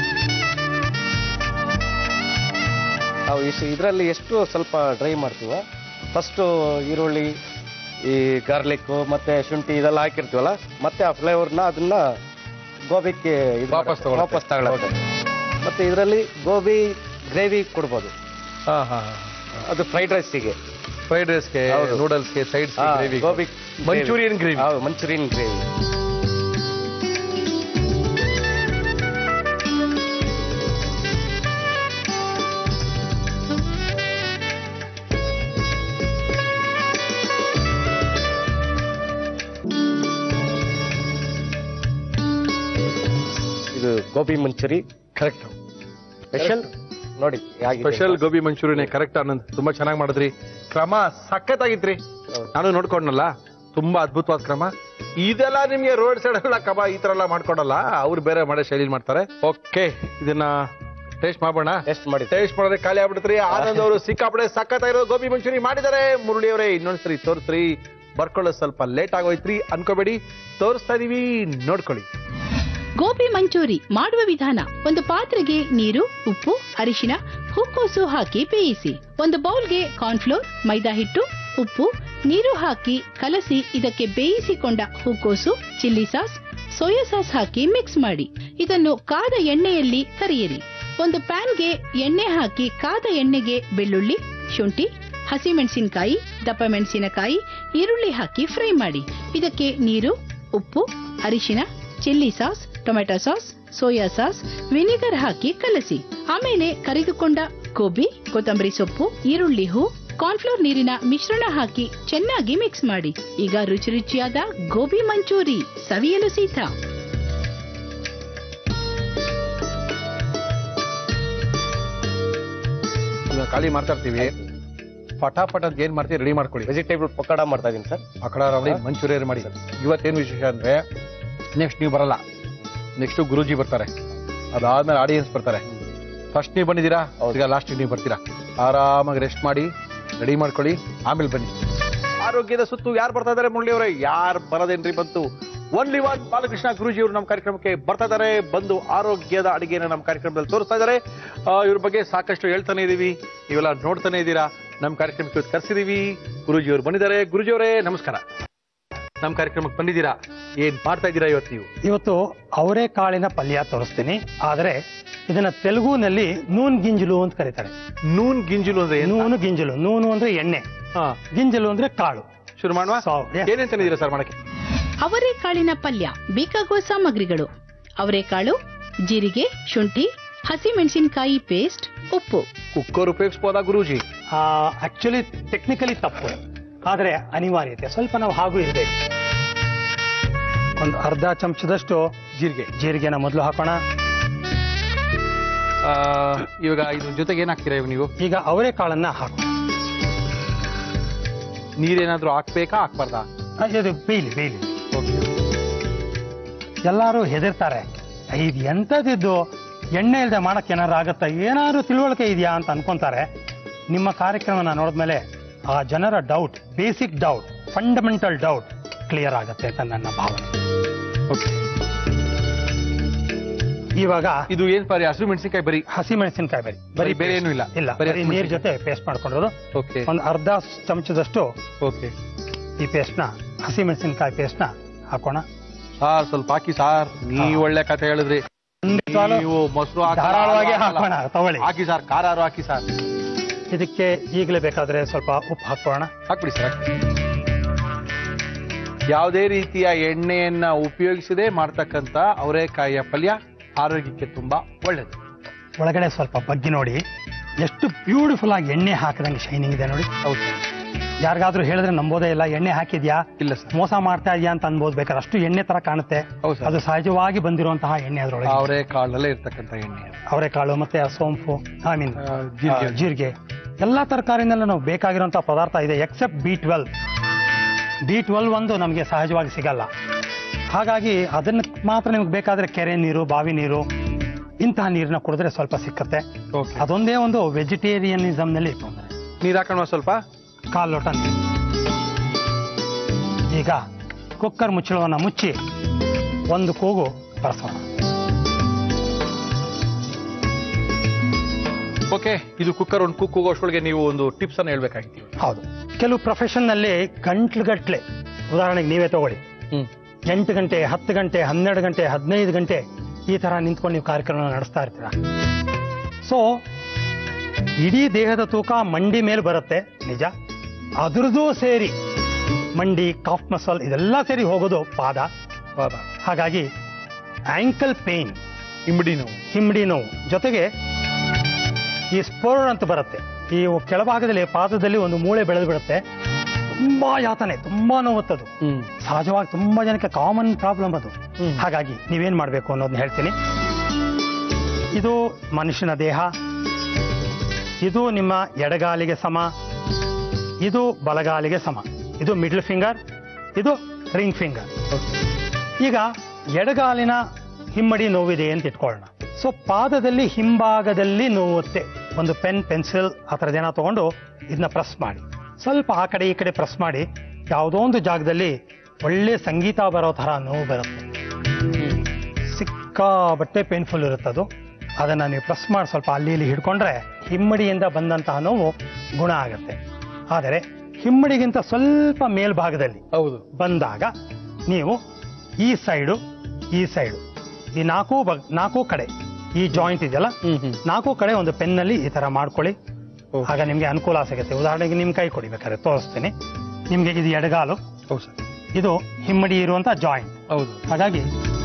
ನಾವು ಇಷ್ಟು ಇದರಲ್ಲಿ ಎಷ್ಟು ಸ್ವಲ್ಪ ಡ್ರೈ ಮಾಡ್ತೀವ ಫಸ್ಟ್ ಈರುಳ್ಳಿ ಈ ಗಾರ್ಲಿಕ್ ಮತ್ತೆ ಶುಂಠಿ ಇದೆಲ್ಲ ಹಾಕಿರ್ತೀವಲ್ಲ ಮತ್ತೆ ಆ ಫ್ಲೇವರ್ನ ಅದನ್ನ ಗೋಬಿಗೆ ಇದು ವಾಪಸ್ ಮಾಡುತ್ತೆ. ತಗೊಳುತ್ತೆ. ವಾಪಸ್ ತಗೊಳುತ್ತೆ ಮತ್ತೆ ಇದರಲ್ಲಿ ಗೋಬಿ ಗ್ರೇವಿ ಕೊಡ್ಬೋದು ಹಾ ಹಾ ಅದು ಫ್ರೈಡ್ ರೈಸ್ಗೆ ಫ್ರೈಡ್ ರೈಸ್ಗೆ ಹೌದು. ನೂಡಲ್ಸ್ಗೆ side gravy gobi Manchurian gravy ಹೌದು ಮಂಚೂರಿಯನ್ ಗ್ರೇವಿ ಇದು ಗೋಬಿ ಮಂಚೂರಿ ಕರೆಕ್ಟ್ ಸ್ಪೆಷಲ್ ನೋಡಿ ಹೇಗಿದೆ ಸ್ಪೆಷಲ್ ಅಂತ. ಗೋಬಿ ಮಂಚೂರಿಯನ್ ಕರೆಕ್ಟ್ ಆನಂದ್ ತುಂಬಾ ಚೆನ್ನಾಗಿ ಮಾಡಿದ್ರಿ ಕ್ರಮ ಸಖತ್ತಾಗಿತ್ರಿ ಹೌದು. ನಾನು ನೋಡ್ಕೊಂಡಲ್ಲ ತುಂಬಾ ಅದ್ಭುತವಾದ ಕ್ರಮ ಇದೆಲ್ಲ ನಿಮ್ಗೆ ರೋಡ್ ಸೈಡ್ ಎಲ್ಲ ಕಬಾ ಈ ತರ ಎಲ್ಲ ಮಾಡ್ಕೊಡಲ್ಲ ಅವ್ರು ಬೇರೆ ಮಾಡೋ ಶೈಲಿ ಮಾಡ್ತಾರೆ ಓಕೆ ಇದನ್ನ ಟೇಸ್ಟ್ ಮಾಡೋಣ ಟೇಸ್ಟ್ ಮಾಡಿ ಟೇಸ್ಟ್ ಮಾಡಿದ್ರೆ ಖಾಲಿ ಆಗ್ಬಿಡ್ತ್ರಿ ಆನಂದ್ ಅವರು ಸಿಕ್ಕಾಪಡೆ ಸಖತ್ತಾಗಿರೋ ಗೋಬಿ ಮಂಚೂರಿ ಮಾಡಿದ್ದಾರೆ ಮುರಳಿ ಅವರೇ ಇನ್ನೊಂದ್ಸರಿ ತೋರಿಸ್ರಿ ಬರ್ಕೊಳ್ಳೋ ಸ್ವಲ್ಪ ಲೇಟ್ ಆಗೋಯ್ತ್ರಿ ಅನ್ಕೋಬೇಡಿ ತೋರಿಸ್ತಾ ಇದೀವಿ ನೋಡ್ಕೊಳ್ಳಿ ಗೋಬಿ ಮಂಚೂರಿ ಮಾಡುವ ವಿಧಾನ ಒಂದು ಪಾತ್ರೆಗೆ ನೀರು ಉಪ್ಪು ಅರಿಶಿನ ಹೂಕೋಸು ಹಾಕಿ ಬೇಯಿಸಿ ಒಂದು ಬೌಲ್ಗೆ ಕಾರ್ನ್ಫ್ಲೋರ್ ಮೈದಾ ಹಿಟ್ಟು ಉಪ್ಪು ನೀರು ಹಾಕಿ ಕಲಸಿ ಇದಕ್ಕೆ ಬೇಯಿಸಿಕೊಂಡ ಹೂಕೋಸು ಚಿಲ್ಲಿ ಸಾಸ್ ಸೋಯಾ ಸಾಸ್ ಹಾಕಿ ಮಿಕ್ಸ್ ಮಾಡಿ ಇದನ್ನು ಕಾದ ಎಣ್ಣೆಯಲ್ಲಿ ಕರಿಯಿರಿ ಒಂದು ಪ್ಯಾನ್ಗೆ ಎಣ್ಣೆ ಹಾಕಿ ಕಾದ ಎಣ್ಣೆಗೆ ಬೆಳ್ಳುಳ್ಳಿ ಶುಂಠಿ ಹಸಿಮೆಣಸಿನಕಾಯಿ ದಪ್ಪ ಮೆಣಸಿನಕಾಯಿ ಈರುಳ್ಳಿ ಹಾಕಿ ಫ್ರೈ ಮಾಡಿ ಇದಕ್ಕೆ ನೀರು ಉಪ್ಪು ಅರಿಶಿನ chilli sauce tomato sauce soya sauce vinegar ಹಾಕಿ ಕಲಸಿ ಆಮೇಲೆ ಕರಿದುಕೊಂಡ ಗೋಬಿ ಕೊತ್ತಂಬರಿ ಸೊಪ್ಪು ಈರುಳ್ಳಿ ಹೂ ಕಾರ್ನ್ಫ್ಲೋರ್ ನೀರಿನ ಮಿಶ್ರಣ ಹಾಕಿ ಚೆನ್ನಾಗಿ ಮಿಕ್ಸ್ ಮಾಡಿ ಈಗ ರುಚಿ ರುಚಿಯಾದ ಗೋಬಿ ಮಂಚೂರಿ ಸವಿಯಲು ಸಿದ್ಧ ಈಗ ಖಾಲಿ ಮಾತಾಡ್ತೀವಿ ಫಟಾಫಟ್ ಅಂತ ಏನ್ ಮಾಡ್ತೀವಿ ರೆಡಿ ಮಾಡ್ಕೊಳ್ಳಿ ವೆಜಿಟೇಬಲ್ ಪಕೋಡ ಮಾಡ್ತಾ ಇದೀನಿ ಸರ್ ಅಕಡ ರವಳಿ ಮಂಚೂರಿಯನ್ ಮಾಡಿ ಇವತ್ತೇನು ವಿಶೇಷ ಅಂದ್ರೆ ನೆಕ್ಸ್ಟ್ ನೀವು ಬರಲ್ಲ ನೆಕ್ಸ್ಟ್ ಗುರೂಜಿ ಬರ್ತಾರೆ ಅದಾದ್ಮೇಲೆ ಆಡಿಯನ್ಸ್ ಬರ್ತಾರೆ ಫಸ್ಟ್ ನೀವು ಬಂದಿದ್ದೀರಾ ಈಗ ಲಾಸ್ಟ್ ನೀವು ಬರ್ತೀರಾ ಆರಾಮಾಗಿ ರೆಸ್ಟ್ ಮಾಡಿ ರೆಡಿ ಮಾಡ್ಕೊಳ್ಳಿ ಆಮೇಲೆ ಬನ್ನಿ ಆರೋಗ್ಯದ ಸುತ್ತು ಯಾರು ಬರ್ತಾ ಇದಾರೆ ಮುರಳಿ ಅವರೇ ಯಾರು ಬರೋದೇನ್ರಿ ಬಂತು ಒನ್ಲಿ ಒನ್ ಬಾಲಕೃಷ್ಣ ಗುರೂಜಿ ಅವರು ನಮ್ಮ ಕಾರ್ಯಕ್ರಮಕ್ಕೆ ಬರ್ತಾ ಇದಾರೆ ಬಂದು ಆರೋಗ್ಯದ ಅಡಿಗೆನ ನಮ್ಮ ಕಾರ್ಯಕ್ರಮದಲ್ಲಿ ತೋರಿಸ್ತಾ ಇದಾರೆ ಆ, ಇವ್ರ ಬಗ್ಗೆ ಸಾಕಷ್ಟು ಹೇಳ್ತಾನೆ ಇದೀವಿ ನೀವೆಲ್ಲ ನೋಡ್ತಾನೆ ಇದ್ದೀರಾ ನಮ್ಮ ಕಾರ್ಯಕ್ರಮಕ್ಕೆ ಇವತ್ತು ಕರ್ಸಿದೀವಿ ಗುರೂಜಿ ಅವರು ಬಂದಿದ್ದಾರೆ ಗುರೂಜಿ ಅವರೇ ನಮಸ್ಕಾರ ನಮ್ಮ ಕಾರ್ಯಕ್ರಮಕ್ಕೆ ಬಂದಿದ್ದೀರಾ ಏನ್ ಮಾಡ್ತಾ ಇದ್ದೀರಾ ಇವತ್ತು ನೀವು ಇವತ್ತು ಅವರೆಕಾಳಿನ ಪಲ್ಯ ತೋರಿಸ್ತೀನಿ ಆದ್ರೆ ಇದನ್ನ ತೆಲುಗುನಲ್ಲಿ ನೂನ್ ಗಿಂಜಲು ಅಂತ ಕರೀತಾರೆ ನೂನ್ ಗಿಂಜುಲು ಅಂದ್ರೆ ಏನು ನೂನು ಗಿಂಜಲು ನೂನು ಅಂದ್ರೆ ಎಣ್ಣೆ ಹಾ ಗಿಂಜಲು ಅಂದ್ರೆ ಕಾಳು ಶುರು ಮಾಡುವ So, yeah. ಏನೇನ್ ತಂದಿದ್ದೀರಾ ಸರ್ ಮಾಡಕ್ಕೆ ಅವರೆಕಾಳಿನ ಪಲ್ಯ ಬೇಕಾಗುವ ಸಾಮಗ್ರಿಗಳು ಅವರೆಕಾಳು ಜೀರಿಗೆ ಶುಂಠಿ ಹಸಿಮೆಣಸಿನಕಾಯಿ ಪೇಸ್ಟ್ ಉಪ್ಪು ಕುಕ್ಕರ್ ಉಪಯೋಗಿಸ್ಬೋದಾ ಗುರೂಜಿ ಆಕ್ಚುಲಿ ಟೆಕ್ನಿಕಲಿ ತಪ್ಪು ಆದ್ರೆ ಅನಿವಾರ್ಯತೆ ಸ್ವಲ್ಪ ನಾವು ಹಾಗೂ ಇರಬೇಕು ಒಂದು ಅರ್ಧ ಚಮಚದಷ್ಟು ಜೀರಿಗೆ ಜೀರಿಗೆನ ಮೊದಲು ಹಾಕೋಣ ಆ, ಇವಾಗ ಇದ್ರ ಜೊತೆಗೆ ಏನ್ ಹಾಕ್ತೀರಾ ಇವಾಗ ನೀವು ಈಗ ಅವರೆಕಾಳನ್ನ ಹಾಕೋಣ ನೀರೇನಾದ್ರೂ ಹಾಕ್ಬೇಕಾ ಹಾಕ್ಬಾರ್ದಾ ಆ, ಇದು ಬೇಯ್ಲಿ ಬೇಯ್ಲಿ ಎಲ್ಲರೂ ಹೆದರ್ತಾರೆ ಇದು ಎಂಥದಿದ್ದು ಎಣ್ಣೆ ಇಲ್ಲದೆ ಮಾಡಕ್ಕೆ ಏನಾದ್ರು ಆಗತ್ತಾ ಏನಾದ್ರು ತಿಳುವಳಿಕೆ ಇದೆಯಾ ಅಂತ ಅನ್ಕೊಂತಾರೆ ನಿಮ್ಮ ಕಾರ್ಯಕ್ರಮನ ನೋಡಿದ್ಮೇಲೆ ಆ ಜನರ doubt basic doubt fundamental doubt clear ಆಗುತ್ತೆ ಅಂತ ನನ್ನ ಭಾವನೆ ಇವಾಗ ಇದು ಏನ್ ಪರಿ ಹಸಿರು ಮೆಣಸಿನಕಾಯಿ ಬರೀ ಹಸಿ ಮೆಣಸಿನಕಾಯಿ ಬರಿ ಬರೀ ಬೇರೆ ಏನೂ ಇಲ್ಲ? ಇಲ್ಲ ಬರೀ ಬರೀ ಹಸಿ ನೀರ್ ಜೊತೆ ಪೇಸ್ಟ್ ಮಾಡ್ಕೊಂಡಿರೋದು ಓಕೆ ಒಂದು ಅರ್ಧ ಚಮಚದಷ್ಟು ಓಕೆ ಈ ಪೇಸ್ಟ್ನ ಹಸಿ ಮೆಣಸಿನಕಾಯಿ ಪೇಸ್ಟ್ನ ಹಾಕೋಣ ಸಾರ್ ಸ್ವಲ್ಪ ಹಾಕಿ ಸಾರ್ ನೀವ್ ಹಾ. ಒಳ್ಳೆ ಕತೆ ಹೇಳಿದ್ರಿ ಖಂಡಿತವಾಗ್ಲೂ ನೀವು ಮೊಸರು ಹಾಕಲ್ಲ, ಧಾರಾಳವಾಗಿ ಹಾಲು ಹಾಕಲ್ಲ. ಹಾಕೋಣ ತಗೊಳ್ಳಿ ಹಾಕಿ ಸರ್ ಖಾರಾರು ಹಾಕಿ ಸರ್ ಇದಕ್ಕೆ ಈಗಲೇ ಬೇಕಾದ್ರೆ ಸ್ವಲ್ಪ ಉಪ್ಪು ಹಾಕೋಣ ಹಾಕ್ಬಿಡಿ ಸರ್ ಯಾವುದೇ ರೀತಿಯ ಎಣ್ಣೆಯನ್ನ ಉಪಯೋಗಿಸದೆ ಮಾಡ್ತಕ್ಕಂತ ಅವರೆಕಾಯಿಯ ಪಲ್ಯ ಆರೋಗ್ಯಕ್ಕೆ ತುಂಬಾ ಒಳ್ಳೇದು ಒಳಗಡೆ ಸ್ವಲ್ಪ ಬಗ್ಗಿ ನೋಡಿ ಎಷ್ಟು ಬ್ಯೂಟಿಫುಲ್ ಆಗಿ ಎಣ್ಣೆ ಹಾಕಿದಂಗೆ ಶೈನಿಂಗ್ ಇದೆ ನೋಡಿ ಹೌದು ಸರ್ ಯಾರಿಗಾದ್ರೂ ಹೇಳಿದ್ರೆ ನಂಬೋದೇ ಇಲ್ಲ ಎಣ್ಣೆ ಹಾಕಿದ್ಯಾ ಇಲ್ಲ ಸರ್ ಮೋಸ ಮಾಡ್ತಾ ಇದೆಯಾ ಅಂತ ಅನ್ಬೋದು ಬೇಕಾದ್ರೆ ಅಷ್ಟು ಎಣ್ಣೆ ತರ ಕಾಣುತ್ತೆ ಹೌದು ಸರ್ ಅದು ಸಹಜವಾಗಿ ಬಂದಿರುವಂತಹ ಎಣ್ಣೆ ಅದರೊಳಗೆ ಅವರೇ ಕಾಳಲ್ಲೇ ಇರ್ತಕ್ಕಂಥ ಎಣ್ಣೆ ಅದು. ಅವರೆಕಾಳು ಮತ್ತೆ ಆ ಸೋಂಪು ಐ ಮೀನ್ ಆ, ಜೀರಿಗೆ. ಜೀರಿಗೆ ಎಲ್ಲಾ ತರಕಾರಿನೆಲ್ಲ ನಾವು ಬೇಕಾಗಿರುವಂತಹ ಪದಾರ್ಥ ಇದೆ except B twelve B twelve ಒಂದು ನಮಗೆ ಸಹಜವಾಗಿ ಸಿಗಲ್ಲ ಹಾಗಾಗಿ ಅದನ್ನ ಮಾತ್ರ ನಿಮ್ಗೆ ಬೇಕಾದ್ರೆ ಕೆರೆ ನೀರು ಬಾವಿ ನೀರು ಇಂತಹ ನೀರನ್ನ ಕುಡಿದ್ರೆ ಸ್ವಲ್ಪ ಸಿಕ್ಕತ್ತೆ Okay. ಅದೊಂದೇ ಒಂದು ವೆಜಿಟೇರಿಯನಿಸಮ್ ನಲ್ಲಿ ತೊಂದರೆ ನೀರ್ ಹಾಕೋಣ ಸ್ವಲ್ಪ ಕಾಲು ಲೋಟ ನೀರು ಈಗ ಕುಕ್ಕರ್ ಮುಚ್ಚಳವನ್ನ ಮುಚ್ಚಿ ಒಂದು ಕೂಗು ಬರ್ಸೋಣ ಓಕೆ ಇದು ಕುಕ್ಕರ್ ಒಂದು ಕುಕ್ ಹೋಗೋಷ್ರೊಳಗೆ ನೀವು ಒಂದು ಟಿಪ್ಸ್ ಅನ್ನ ಹೇಳ್ಬೇಕಾಗಿತ್ತು ಹೌದು ಕೆಲವು ಪ್ರೊಫೆಷನ್ ನಲ್ಲಿ ಗಂಟ್ಲುಗಟ್ಲೆ ಉದಾಹರಣೆಗೆ ನೀವೇ ತಗೊಳ್ಳಿ ಹ್ಮ್ ಎಂಟು ಗಂಟೆ ಹತ್ತು ಗಂಟೆ ಹನ್ನೆರಡು ಗಂಟೆ ಹದಿನೈದು ಗಂಟೆ ಈ ತರ ನಿಂತ್ಕೊಂಡು ನೀವು ಕಾರ್ಯಕ್ರಮ ನಡೆಸ್ತಾ ಇರ್ತೀರ ಸೊ ಇಡೀ ದೇಹದ ತೂಕ ಮಂಡಿ ಮೇಲೆ ಬರುತ್ತೆ ನಿಜ ಅದ್ರದ್ದು ಸೇರಿ ಮಂಡಿ ಕಾಫ್ ಮಸಲ್ ಇದೆಲ್ಲ ಸೇರಿ ಹೋಗೋದು ಪಾದ ಪಾದ ಹಾಗಾಗಿ ಆಂಕಲ್ ಪೇನ್ ಇಮ್ಡಿ ನೋವು ಹಿಮ್ಮಡಿ ನೋವು ಜೊತೆಗೆ ಈ ಸ್ಪೋರ್ಡ್ ಅಂತ ಬರುತ್ತೆ ಈ ಕೆಳಭಾಗದಲ್ಲಿ ಪಾದದಲ್ಲಿ ಒಂದು ಮೂಳೆ ಬೆಳೆದು ಬಿಡುತ್ತೆ ತುಂಬಾ ಯಾತನೆ ತುಂಬಾ ನೋವುತ್ತದು ಹ್ಮ್ ಸಹಜವಾಗಿ ತುಂಬಾ ಜನಕ್ಕೆ ಕಾಮನ್ ಪ್ರಾಬ್ಲಮ್ ಅದು ಹ್ಮ್. ಹಾಗಾಗಿ ನೀವೇನ್ ಮಾಡ್ಬೇಕು ಅನ್ನೋದನ್ನ ಹೇಳ್ತೀನಿ ಇದು ಮನುಷ್ಯನ ದೇಹ ಇದು ನಿಮ್ಮ ಎಡಗಾಲಿಗೆ ಸಮ ಇದು ಬಲಗಾಲಿಗೆ ಸಮ ಇದು ಮಿಡ್ಲ್ ಫಿಂಗರ್ ಇದು ರಿಂಗ್ ಫಿಂಗರ್ ಈಗ ಎಡಗಾಲಿನ ಹಿಮ್ಮಡಿ ನೋವಿದೆ ಅಂತ ಇಟ್ಕೊಳ್ಳೋಣ ಸೊ ಪಾದದಲ್ಲಿ ಹಿಂಭಾಗದಲ್ಲಿ ನೋವುತ್ತೆ ಒಂದು ಪೆನ್ ಪೆನ್ಸಿಲ್ ಆ ಥರದ್ದೇನ ತಗೊಂಡು ಇದನ್ನ ಪ್ರೆಸ್ ಮಾಡಿ ಸ್ವಲ್ಪ ಆ ಕಡೆ ಈ ಕಡೆ ಪ್ರೆಸ್ ಮಾಡಿ ಯಾವುದೋ ಒಂದು ಜಾಗದಲ್ಲಿ ಒಳ್ಳೆ ಸಂಗೀತ ಬರೋ ಥರ ನೋವು ಬರುತ್ತೆ ಸಿಕ್ಕಾಬಟ್ಟೆ ಪೇನ್ಫುಲ್ ಇರುತ್ತೆ ಅದು ಅದನ್ನ ನೀವು ಪ್ರೆಸ್ ಮಾಡಿ ಸ್ವಲ್ಪ ಅಲ್ಲಿ ಇಲ್ಲಿ ಹಿಡ್ಕೊಂಡ್ರೆ ಹಿಮ್ಮಡಿಯಿಂದ ಬಂದಂತಹ ನೋವು ಗುಣ ಆಗುತ್ತೆ ಆದರೆ ಹಿಮ್ಮಡಿಗಿಂತ ಸ್ವಲ್ಪ ಮೇಲ್ಭಾಗದಲ್ಲಿ ಹೌದು ಬಂದಾಗ ನೀವು ಈ ಸೈಡು ಈ ಸೈಡು ಈ ನಾಲ್ಕು ಬಗ್ ನಾಲ್ಕು ಕಡೆ ಈ ಜಾಯಿಂಟ್ ಇದೆಯಲ್ಲ ಹ್ಮ್ ಹ್ಮ್ ನಾಲ್ಕು ಕಡೆ ಒಂದು ಪೆನ್ನಲ್ಲಿ ಈ ತರ ಮಾಡ್ಕೊಳ್ಳಿ ಓ. ಆಗ ನಿಮ್ಗೆ ಅನುಕೂಲ ಸಿಗುತ್ತೆ ಉದಾಹರಣೆಗೆ ನಿಮ್ ಕೈ ಕೊಡಿ ಬೇಕಾದ್ರೆ ತೋರಿಸ್ತೀನಿ ನಿಮ್ಗೆ ಇದು ಎಡಗಾಲು ಹೌದು ಸರ್ ಇದು ಹಿಮ್ಮಡಿ ಇರುವಂತ ಜಾಯಿಂಟ್ ಹೌದು ಹಾಗಾಗಿ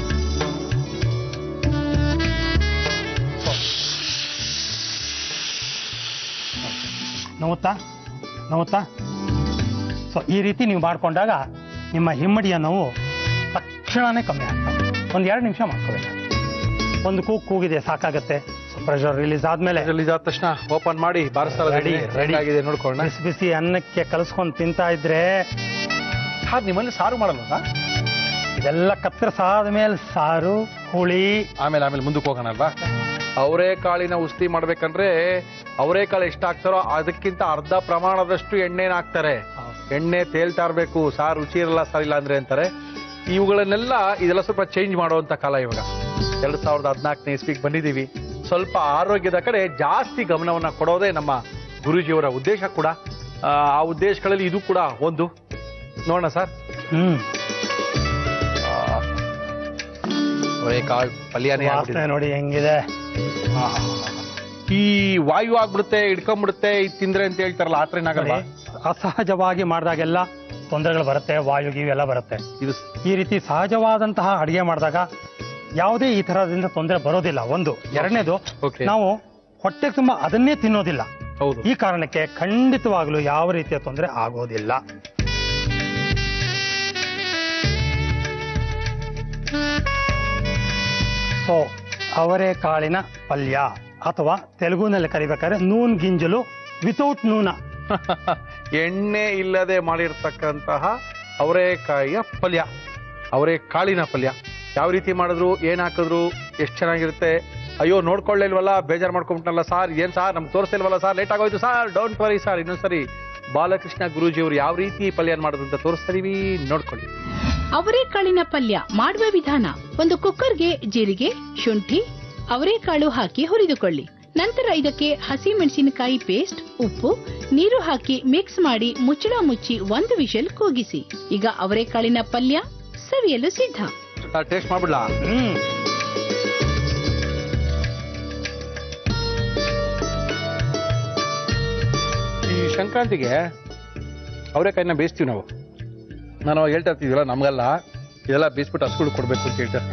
ನೋವುತ್ತಾ ನೋವುತ್ತಾ ಸೊ ಈ ರೀತಿ ನೀವು ಮಾಡ್ಕೊಂಡಾಗ ನಿಮ್ಮ ಹಿಮ್ಮಡಿಯ ನೋವು ತಕ್ಷಣನೇ ಕಮ್ಮಿ ಆಗ್ತದೆ ಒಂದು ಎರಡು ನಿಮಿಷ ಮಾಡ್ಕೋಬೇಕು ಒಂದು ಕೂಗ್ ಕೂಗಿದೆ ಸಾಕಾಗತ್ತೆ ಪ್ರೆಷರ್ ರಿಲೀಸ್ ಆದ್ಮೇಲೆ ರಿಲೀಸ್ ಆದ ತಕ್ಷಣ ಓಪನ್ ಮಾಡಿ ಬಾರಿಸ್ತಾ Ready, ready. ಆಗಿದೆ ನೋಡ್ಕೊಳ್ಳೋಣ ಬಿಸಿ ಬಿಸಿ ಅನ್ನಕ್ಕೆ ಕಲಿಸ್ಕೊಂಡು ತಿಂತಾ ಇದ್ರೆ ಸರ್ ನಿಮ್ಮಲ್ಲಿ ಸಾರು ಮಾಡಲ್ಲ ಸರ್ ಇದೆಲ್ಲ ಕತ್ತರಿಸಾದ ಮೇಲೆ ಸಾರು ಹುಳಿ ಆಮೇಲೆ ಆಮೇಲೆ ಮುಂದಕ್ಕೆ ಹೋಗೋಣ ಅಲ್ವಾ ಅವರೆಕಾಳಿನ ಉಸ್ತಿ ಮಾಡ್ಬೇಕಂದ್ರೆ ಅವರೆಕಾಳು ಎಷ್ಟು ಹಾಕ್ತಾರೋ ಅದಕ್ಕಿಂತ ಅರ್ಧ ಪ್ರಮಾಣದಷ್ಟು ಎಣ್ಣೆನ ಹಾಕ್ತಾರೆ ಎಣ್ಣೆ ತೇಲ್ತಾ ಇರಬೇಕು ಸಾರು ರುಚಿ ಇರಲ್ಲ ಸರ್ ಇಲ್ಲ ಅಂದ್ರೆ ಅಂತಾರೆ ಇವುಗಳನ್ನೆಲ್ಲ ಇದೆಲ್ಲ ಸ್ವಲ್ಪ ಚೇಂಜ್ ಮಾಡುವಂತ ಕಾಲ ಇವಾಗ ಎರಡ್ ಸಾವಿರದ ಹದಿನಾಲ್ಕನೇ ಇಸ್ವಿಗೆ ಬಂದಿದ್ದೀವಿ ಸ್ವಲ್ಪ ಆರೋಗ್ಯದ ಕಡೆ ಜಾಸ್ತಿ ಗಮನವನ್ನ ಕೊಡೋದೇ ನಮ್ಮ ಗುರೂಜಿಯವರ ಉದ್ದೇಶ ಕೂಡ ಆ, ಆ ಉದ್ದೇಶಗಳಲ್ಲಿ ಇದು ಕೂಡ ಒಂದು ನೋಡೋಣ ಸರ್ ಹ್ಮ್ ಅವರೆಕಾಳು ಪಲ್ಯನೇ ಆಗ್ಬಿಟ್ಟಿದೆ. ವಾಸನೆ ನೋಡಿ ಹೆಂಗಿದೆ ಈ ವಾಯು ಆಗ್ಬಿಡುತ್ತೆ ಹಿಡ್ಕೊಂಡ್ಬಿಡುತ್ತೆ ಇದು ತಿಂದ್ರೆ ಅಂತ ಹೇಳ್ತಾರಲ್ಲ ಆ ಟ್ರೈನ್ ಆಗಲ್ಲ ನೋಡಿ, ಅಸಹಜವಾಗಿ ಮಾಡಿದಾಗೆಲ್ಲ ತೊಂದರೆಗಳು ಬರುತ್ತೆ ವಾಯು ಗೀವು ಎಲ್ಲ ಬರುತ್ತೆ ಇದು ಈ ರೀತಿ ಸಹಜವಾದಂತಹ ಅಡಿಗೆ ಮಾಡಿದಾಗ ಯಾವುದೇ ಈ ತರದಿಂದ ತೊಂದರೆ ಬರೋದಿಲ್ಲ ಒಂದು ಎರಡನೇದು Okay. ನಾವು ಹೊಟ್ಟೆ ತುಂಬಾ ಅದನ್ನೇ ತಿನ್ನೋದಿಲ್ಲ ಹೌದು ಈ ಕಾರಣಕ್ಕೆ ಖಂಡಿತವಾಗ್ಲೂ ಯಾವ ರೀತಿಯ ತೊಂದರೆ ಆಗೋದಿಲ್ಲ ಅವರೆಕಾಳಿನ ಪಲ್ಯ ಅಥವಾ ತೆಲುಗುನಲ್ಲಿ ಕರಿಬೇಕಾದ್ರೆ ನೂನ್ ಗಿಂಜಲು ವಿತೌಟ್ ನೂನ ಎಣ್ಣೆ ಇಲ್ಲದೆ ಮಾಡಿರ್ತಕ್ಕಂತಹ ಅವರೆಕಾಯಿಯ ಪಲ್ಯ ಅವರೆಕಾಳಿನ ಪಲ್ಯ ಯಾವ ರೀತಿ ಮಾಡಿದ್ರು ಏನ್ ಹಾಕಿದ್ರು ಎಷ್ಟು ಚೆನ್ನಾಗಿರುತ್ತೆ ಅಯ್ಯೋ ನೋಡ್ಕೊಳ್ಳಿಲ್ವಲ್ಲ ಬೇಜಾರು ಮಾಡ್ಕೊಂಬಿಟ್ನಲ್ಲ ಸಾರ್ ಏನ್ ಸಾರ್ ನಮ್ಗೆ ತೋರಿಸ್ತಿಲ್ವಲ್ಲ ಸರ್ ಲೇಟ್ ಆಗೋಯ್ತು ಸರ್ ಡೋಂಟ್ ವರಿ ಸರ್ ಇನ್ನೊಂದ್ಸರಿ ಬಾಲಕೃಷ್ಣ ಗುರೂಜಿ ಅವರು ಯಾವ ರೀತಿ ಪಲ್ಯ ಮಾಡೋದು ಅಂತ ತೋರಿಸ್ತೀವಿ ನೋಡ್ಕೊಳ್ಳಿ ಅವರೆಕಾಳಿನ ಪಲ್ಯ ಮಾಡುವ ವಿಧಾನ ಒಂದು ಕುಕ್ಕರ್ಗೆ ಜೀರಿಗೆ ಶುಂಠಿ ಅವರೆಕಾಳು ಹಾಕಿ ಹುರಿದುಕೊಳ್ಳಿ ನಂತರ ಇದಕ್ಕೆ ಹಸಿ ಮೆಣಸಿನಕಾಯಿ ಪೇಸ್ಟ್ ಉಪ್ಪು ನೀರು ಹಾಕಿ ಮಿಕ್ಸ್ ಮಾಡಿ ಮುಚ್ಚಳ ಮುಚ್ಚಿ ಒಂದು ವಿಷಲ್ ಕೂಗಿಸಿ ಈಗ ಅವರೆಕಾಳಿನ ಪಲ್ಯ ಸವಿಯಲು ಸಿದ್ಧ ಟೇಸ್ಟ್ ಮಾಡ್ಬಿಡ್ಲಾ ಹ್ಮ್ ಈ ಸಂಕ್ರಾಂತಿಗೆ ಅವರೆಕಾಯಿನ ಬೇಯಿಸ್ತೀವಿ ನಾವು ನಾನು ಅವಾಗ ಹೇಳ್ತಾ ಇರ್ತಿದ್ವಲ್ಲ ನಮಗಲ್ಲ ಇದೆಲ್ಲ ಬೇಯಿಸ್ಬಿಟ್ಟು ಹಸುಗಳು ಕೊಡ್ಬೇಕು ಅಂತ ಹೇಳ್ತಾರೆ